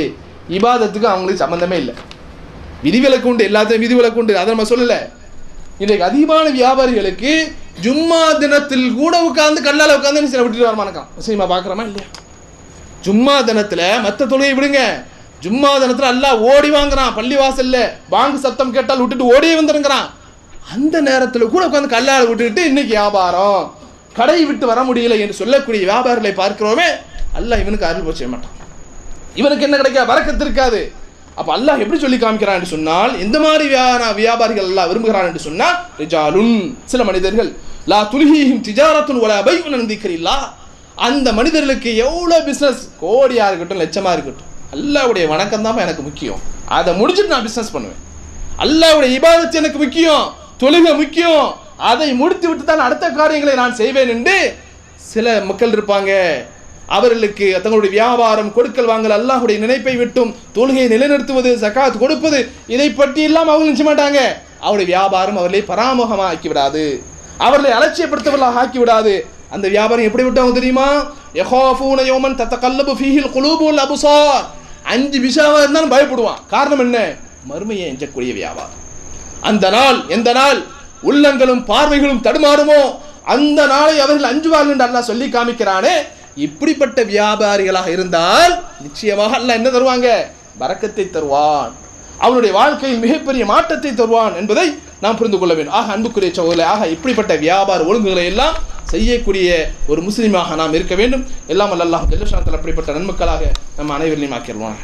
இபாதத்துக்கு அவங்களுக்கு சம்மந்தமே இல்லை விதிவிலக்கு உண்டு எல்லாத்தையும் விதிவிலக்கு உண்டு அதை நம்ம சொல்லலை இன்றைக்கு அதிகமான வியாபாரிகளுக்கு ஜும்மா தினத்தில் கூட உட்கார்ந்து கல்லால் உட்காந்து சில விட்டுட்டு வரமானக்கான் முஸ்லீமா பார்க்குறோமா இல்லையா ஜும்மா தினத்தில் மற்ற தொழுகை விடுங்க ஜும்மா தினத்தில் அல்லாஹ் ஓடி வாங்குறான் பள்ளி வாசல்ல பாங்கு சத்தம் கேட்டால் விட்டுட்டு ஓடியே வந்துருங்கிறான் அந்த நேரத்தில் கூட உட்காந்து கல்லால் விட்டுட்டு இன்னைக்கு வியாபாரம் கடை விட்டு வர முடியல என்று சொல்லக்கூடிய வியாபாரிகளை பார்க்கிறோமே அல்லாஹ் இவனுக்கு அருள் செய்ய மாட்டான் இவனுக்கு என்ன கிடைக்க வரக்கத்து இருக்காது அப்ப அல்லாஹ் எப்படி சொல்லி காமிக்கிறான் என்று சொன்னால் எந்த மாதிரி வியா- வியாபாரிகள் அல்லாஹ் விரும்புகிறான் என்று சொன்னால் ரிஜாலுன் சில மனிதர்கள் லா துல்ஹீஹிம் திஜாரத்துன் வலா பைஉன் அன் திக்ரில்லா அந்த மனிதர்களுக்கு எவ்வளவு பிசினஸ் கோடியா இருக்கட்டும் லட்சமா இருக்கட்டும் அல்லாஹ்வுடைய வணக்கம் தான் எனக்கு முக்கியம் அதை முடிச்சுட்டு நான் பிசினஸ் பண்ணுவேன் அல்லாஹ்வுடைய இபாதத்து எனக்கு முக்கியம் தொழுகை முக்கியம் அதை முடித்து விட்டு தான் அடுத்த காரியங்களை நான் செய்வேன் என்று சில மக்கள் இருப்பாங்க அவர்களுக்கு தங்களுடைய வியாபாரம் கொடுக்கல் வாங்கல் அல்லாஹ்வுடைய நினைப்பை விட்டும் தொழுகையை நிலைநிறுத்துவது சகாத் கொடுப்பது இதை பற்றி எல்லாம் அவங்க நினைச்ச மாட்டாங்க அவருடைய வியாபாரம் அவர்களை பராமுகமாக ஆக்கி விடாது அவர்களை அலட்சியப்படுத்தவர்களாக ஆக்கி விடாது அந்த வியாபாரம் எப்படி விட்டவங்க தெரியுமா யஹாஃபூன யௌமன் தத்தகல்லபு ஃபீஹில் குலூபு வல் அபுசார் அஞ்சு விஷாவா இருந்தாலும் பயப்படுவான் காரணம் என்ன மறுமையை எஞ்சக்கூடிய வியாபாரம் அந்த நாள் எந்த நாள் உள்ளங்களும் பார்வைகளும் தடுமாறுமோ அந்த நாளை அவர்கள் அஞ்சுவார்கள் என்று அல்லாஹ் சொல்லி காமிக்கிறானே இப்படிப்பட்ட வியாபாரிகளாக இருந்தால் நிச்சயமாக அல்லாஹ் என்ன தருவாங்க பரக்கத்தை தருவான் அவனுடைய வாழ்க்கையில் மிகப்பெரிய மாற்றத்தை தருவான் என்பதை நாம் புரிந்து கொள்ள வேண்டும் ஆக அன்புக்குரிய சகோதரர்களே ஆக இப்படிப்பட்ட வியாபார ஒழுங்குகளை எல்லாம் செய்யக்கூடிய ஒரு முஸ்லீமாக நாம் இருக்க வேண்டும் எல்லாம் வல்ல அல்லாஹ் ஜெல்லஷாத்தில் அப்படிப்பட்ட நன்மக்களாக நம்ம அனைவரையும் ஆக்கிடுவாங்க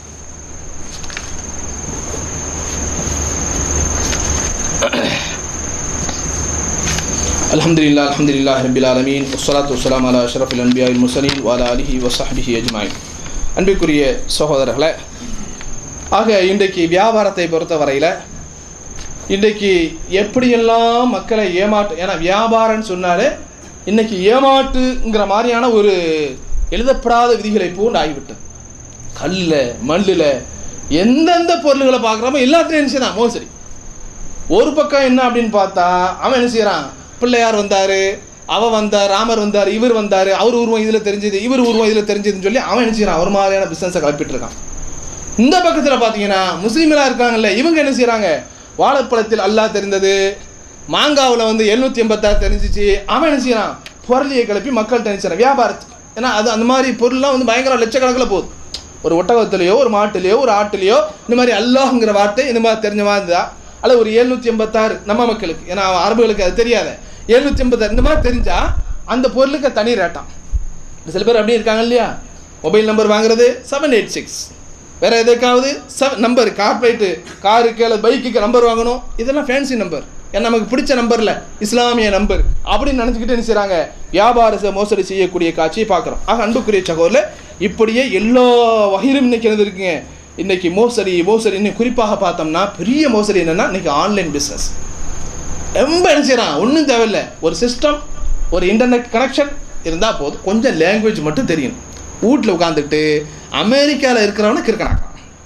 الحمد لله الحمد لله رب العالمين والصلاة والسلام على أشرف الأنبياء المرسلين وعلى آله وصحبه أجمعين அன்பிற்குரிய சகோதரர்களே ஆக இன்றைக்கு வியாபாரத்தை பொறுத்த வரையில் இன்றைக்கு எப்படியெல்லாம் மக்களை ஏமாற்று ஏன்னா வியாபாரம்னு சொன்னாலே இன்னைக்கு ஏமாற்றுங்கிற மாதிரியான ஒரு எழுதப்படாத விதிகளை போன்று ஆகிவிட்டது கல்லில் மண்ணில் எந்தெந்த பொருள்களை பார்க்குறோமோ எல்லாத்தையும் என்ன செய்யலாம் மோசடி ஒரு பக்கம் என்ன அப்படின்னு பார்த்தா அவன் என்ன செய்யறான் பிள்ளையார் வந்தாரு அவ வந்தார் ராமர் வந்தார் இவர் வந்தார் அவர் உருவம் இதில் தெரிஞ்சது இவர் உருவம் இதில் தெரிஞ்சதுன்னு சொல்லி அவன் என்ன செய்யறான் ஒரு மாதிரியான பிஸ்னஸை கிளப்பிட்டு இருக்கான் இந்த பக்கத்தில் பார்த்தீங்கன்னா முஸ்லீம்களாக இருக்காங்கல்ல இவங்க என்ன செய்கிறாங்க வாழைப்பழத்தில் அல்லாஹ் தெரிந்தது மாங்காவில் வந்து எழுநூற்றி எண்பத்தாறு தெரிஞ்சிச்சு அவன் என்ன செய்யறான் பொருளியை கிளப்பி மக்கள் தெரிஞ்சுறான் வியாபாரத்துக்கு ஏன்னா அது அந்த மாதிரி பொருள்லாம் வந்து பயங்கர லட்சக்கணக்கில் போகுது ஒரு ஒட்டகத்திலேயோ ஒரு மாட்டுலேயோ ஒரு ஆட்டுலேயோ இந்த மாதிரி அல்லாஹ்ங்கிற வார்த்தை இந்த மாதிரி தெரிஞ்ச மாதிரி இருந்தா அல்ல ஒரு எழுநூற்றி எண்பத்தாறு நம்ம மக்களுக்கு ஏன்னா அரபுகளுக்கு அது தெரியாத எழுநூற்றி எண்பத்தாறு இந்த மாதிரி தெரிஞ்சா அந்த பொருளுக்கு தனி ரேட்டாம் சில பேர் அப்படியே இருக்காங்க இல்லையா மொபைல் நம்பர் வாங்குறது செவன் எயிட் சிக்ஸ் வேற எதுக்காவது செவன் நம்பர் கார்பரேட்டு காருக்கு அல்லது பைக்குக்கு நம்பர் வாங்கணும் இதெல்லாம் ஃபேன்சி நம்பர் ஏன்னா நமக்கு பிடிச்ச நம்பர்ல இஸ்லாமிய நம்பர் அப்படின்னு நினச்சிக்கிட்டு என்ன செய்றாங்க வியாபார ச- மோசடி செய்யக்கூடிய காட்சியை பார்க்குறோம் ஆக அன்புக்குரிய சகோதரில் இப்படியே எல்லா வகையிலும் இன்னைக்கு என்னது இருக்குங்க இன்னைக்கு மோசடி மோசடி இன்னும் குறிப்பாக பார்த்தோம்னா பெரிய மோசடி என்னன்னா இன்னைக்கு ஆன்லைன் பிஸ்னஸ் ரொம்ப என்ன செய்யறான் ஒன்றும் தேவையில்லை ஒரு சிஸ்டம் ஒரு இன்டர்நெட் கனெக்ஷன் இருந்தால் போதும் கொஞ்சம் லாங்குவேஜ் மட்டும் தெரியணும் வீட்டில் உட்காந்துட்டு அமெரிக்காவில் இருக்கிறவனை கிறுக்கனாக்குறான்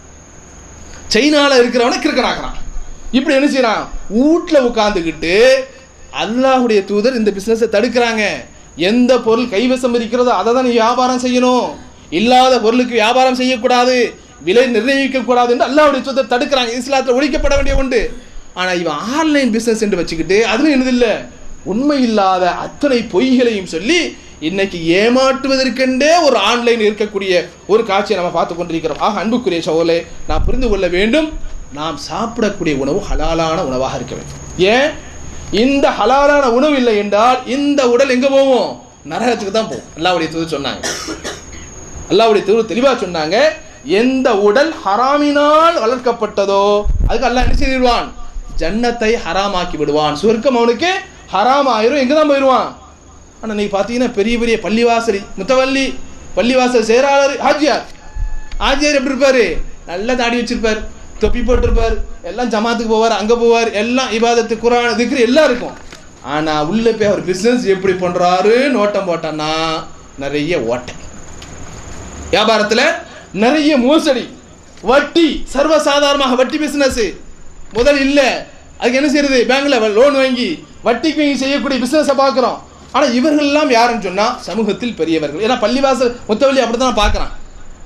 சைனாவில் இருக்கிறவனை கிறுக்கனாக்குறான் இப்படி என்ன செய்யறான் வீட்டில் உட்காந்துக்கிட்டு அல்லாஹ்வுடைய தூதர் இந்த பிஸ்னஸை தடுக்கிறாங்க எந்த பொருள் கைவசம் இருக்கிறதோ அதை தான் நீ வியாபாரம் செய்யணும் இல்லாத பொருளுக்கு வியாபாரம் செய்யக்கூடாது விலை நிர்ணயிக்க கூடாது என்று அல்லாஹ்வுடைய தூதர் தடுக்கிறாங்க இஸ்லாத்தில் ஒழிக்கப்பட வேண்டிய உண்டு ஆனால் இவன் ஆன்லைன் பிஸ்னஸ் என்று வச்சுக்கிட்டு அதுல என்னதில்லை உண்மை இல்லாத அத்தனை பொய்களையும் சொல்லி இன்னைக்கு ஏமாற்றுவதற்கென்றே ஒரு ஆன்லைன் இருக்கக்கூடிய ஒரு காட்சியை நம்ம பார்த்து கொண்டிருக்கிறோம் ஆக அன்புக்குரிய சோழலை நான் புரிந்து கொள்ள வேண்டும் நாம் சாப்பிடக்கூடிய உணவு ஹலாலான உணவாக இருக்க வேண்டும் ஏன் இந்த ஹலாலான உணவு இல்லை என்றால் இந்த உடல் எங்க போவோம் நரகத்துக்கு தான் போகும் அல்லாவுடைய தூது சொன்னாங்க அல்லாவுடைய தூது தெளிவா சொன்னாங்க எந்த உடல் ஹராமினால் வளர்க்கப்பட்டதோ அதுக்கு அல்லாஹ் என்ன செய்திருவான் ஜன்னத்தை ஹராமாக்கி விடுவான் சுவர்க்கம் அவனுக்கு ஹராம் ஆயிரும் எங்க தான் போயிடுவான் ஆனா நீங்க பார்த்தீங்கன்னா பெரிய பெரிய பள்ளிவாசல் முத்தவல்லி பள்ளிவாசல் செயலாளர் ஹாஜியார் ஹாஜியார் எப்படி இருப்பாரு நல்லா தாடி வச்சிருப்பார் தொப்பி போட்டிருப்பார் எல்லாம் ஜமாத்துக்கு போவார் அங்க போவார் எல்லாம் இபாதத்து குரான் திக்ரு எல்லாம் இருக்கும் ஆனா உள்ள போய் அவர் பிசினஸ் எப்படி பண்றாரு நோட்டம் போட்டான்னா நிறைய ஓட்டை வியாபாரத்துல நிறைய மோசடி வட்டி சர்வசாதாரணமாக வட்டி பிசினஸ் முதல் இல்ல அதுக்கு என்ன செய்யறது பேங்க்ல லோன் வாங்கி வட்டிக்கு வாங்கி செய்யக்கூடிய பிசினஸை பார்க்குறோம் ஆனா இவர்கள் எல்லாம் யாருன்னு சொன்னா சமூகத்தில் பெரியவர்கள் ஏன்னா பள்ளிவாசல் முத்தவள்ளி அப்படித்தான் பார்க்கறான்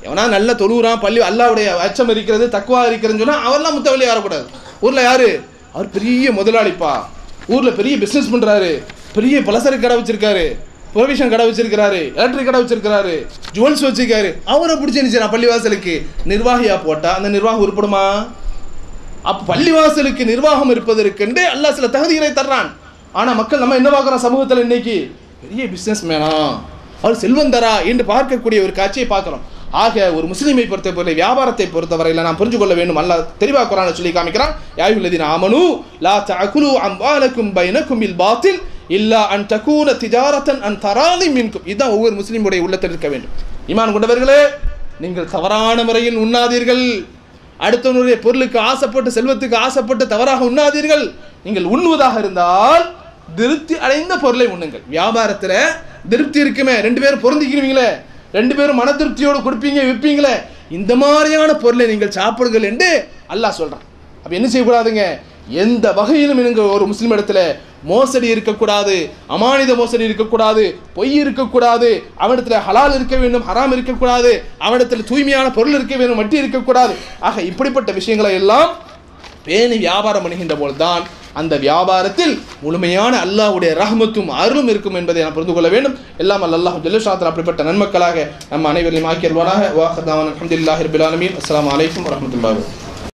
எவனா நல்ல தொழுகிறான் பள்ளி அல்லாவுடைய அச்சம் இருக்கிறது தக்குவா இருக்கிறதுன்னு சொன்னா அவர்லாம் முத்தவள்ளி வரக்கூடாது ஊர்ல யாரு அவர் பெரிய முதலாளிப்பா ஊர்ல பெரிய பிசினஸ் பண்றாரு பெரிய பலசரக்கு கடை வச்சிருக்காரு ப்ரொவிஷன் கடை வச்சிருக்காரு எலக்ட்ரிக் கடை வச்சிருக்காரு ஜுவல்ஸ் வச்சிருக்காரு அவரை பிடிச்சி நினைச்சான் பள்ளிவாசலுக்கு நிர்வாகியா போட்டா அந்த நிர்வாகம் உருப்படுமா அப்ப பள்ளிவாசலுக்கு நிர்வாகம் இருப்பதற்கென்று அல்லாஹ் சில தகுதிகளை தர்றான் ஆனா மக்கள் நம்ம என்ன பார்க்குறோம் சமூகத்தில் இன்னைக்கு பெரிய பிசினஸ் மேனா அவர் செல்வந்தரா என்று பார்க்கக்கூடிய ஒரு காட்சியை பார்க்கிறோம் ஆக ஒரு முஸ்லீமை பொறுத்தவரை வியாபாரத்தை பொறுத்தவரையில் நாம் புரிஞ்சு கொள்ள வேண்டும் அல்லாஹ் தெளிவாக குரானை சொல்லி காமிக்கிறான் யாயுல்லதீன ஆமனு லா தஅகுலு அம்வாலக்கும் பைனக்கும் பில் பாத்தில் இல்லா அன் தகூன திஜாரத்தன் அன் தராதி மின்கும் இதுதான் ஒவ்வொரு முஸ்லீமுடைய உள்ளத்தில் இருக்க வேண்டும் ஈமான் கொண்டவர்களே நீங்கள் தவறான முறையில் உண்ணாதீர்கள் அடுத்தவனுடைய பொருளுக்கு ஆசைப்பட்டு செல்வத்துக்கு ஆசைப்பட்டு தவறாக உண்ணாதீர்கள் நீங்கள் உண்ணுவதாக இருந்தால் திருப்தி அடைந்த பொருளை உண்ணுங்கள் வியாபாரத்துல திருப்தி இருக்குமே ரெண்டு பேரும் பொருந்திக்கிறீங்களே ரெண்டு பேரும் மன திருப்தியோடு கொடுப்பீங்க விற்பீங்களே இந்த மாதிரியான பொருளை நீங்கள் சாப்பிடுங்கள் என்று அல்லாஹ் சொல்றான் அப்ப என்ன செய்யக்கூடாதுங்க எந்த வகையிலும் நீங்கள் ஒரு முஸ்லிம் இடத்துல மோசடி இருக்கக்கூடாது அமானித மோசடி இருக்கக்கூடாது பொய் இருக்கக்கூடாது அவனிடத்துல ஹலால் இருக்க வேண்டும் ஹராம் இருக்கக்கூடாது அவனிடத்துல தூய்மையான பொருள் இருக்க வேண்டும் வட்டி இருக்கக்கூடாது ஆக இப்படிப்பட்ட விஷயங்களை எல்லாம் பேணி வியாபாரம் பண்ணுகின்ற பொழுதுதான் அந்த வியாபாரத்தில் முழுமையான அல்லாஹ்வுடைய ரஹமத்தும் அருளும் இருக்கும் என்பதை நாம் புரிந்து கொள்ள வேண்டும் எல்லாம் அல்லாஹ் ஜல்லுஷாத்தில் அப்படிப்பட்ட நன்மக்களாக நம்ம அனைவரையும் ஆக்கியல்வானாக வாஹதாவன் அஹமதுல்லாஹி ரபில் ஆலமீன் அஸ்ஸலாமு அலைக்கும் வரஹ்மத்துல்லாஹி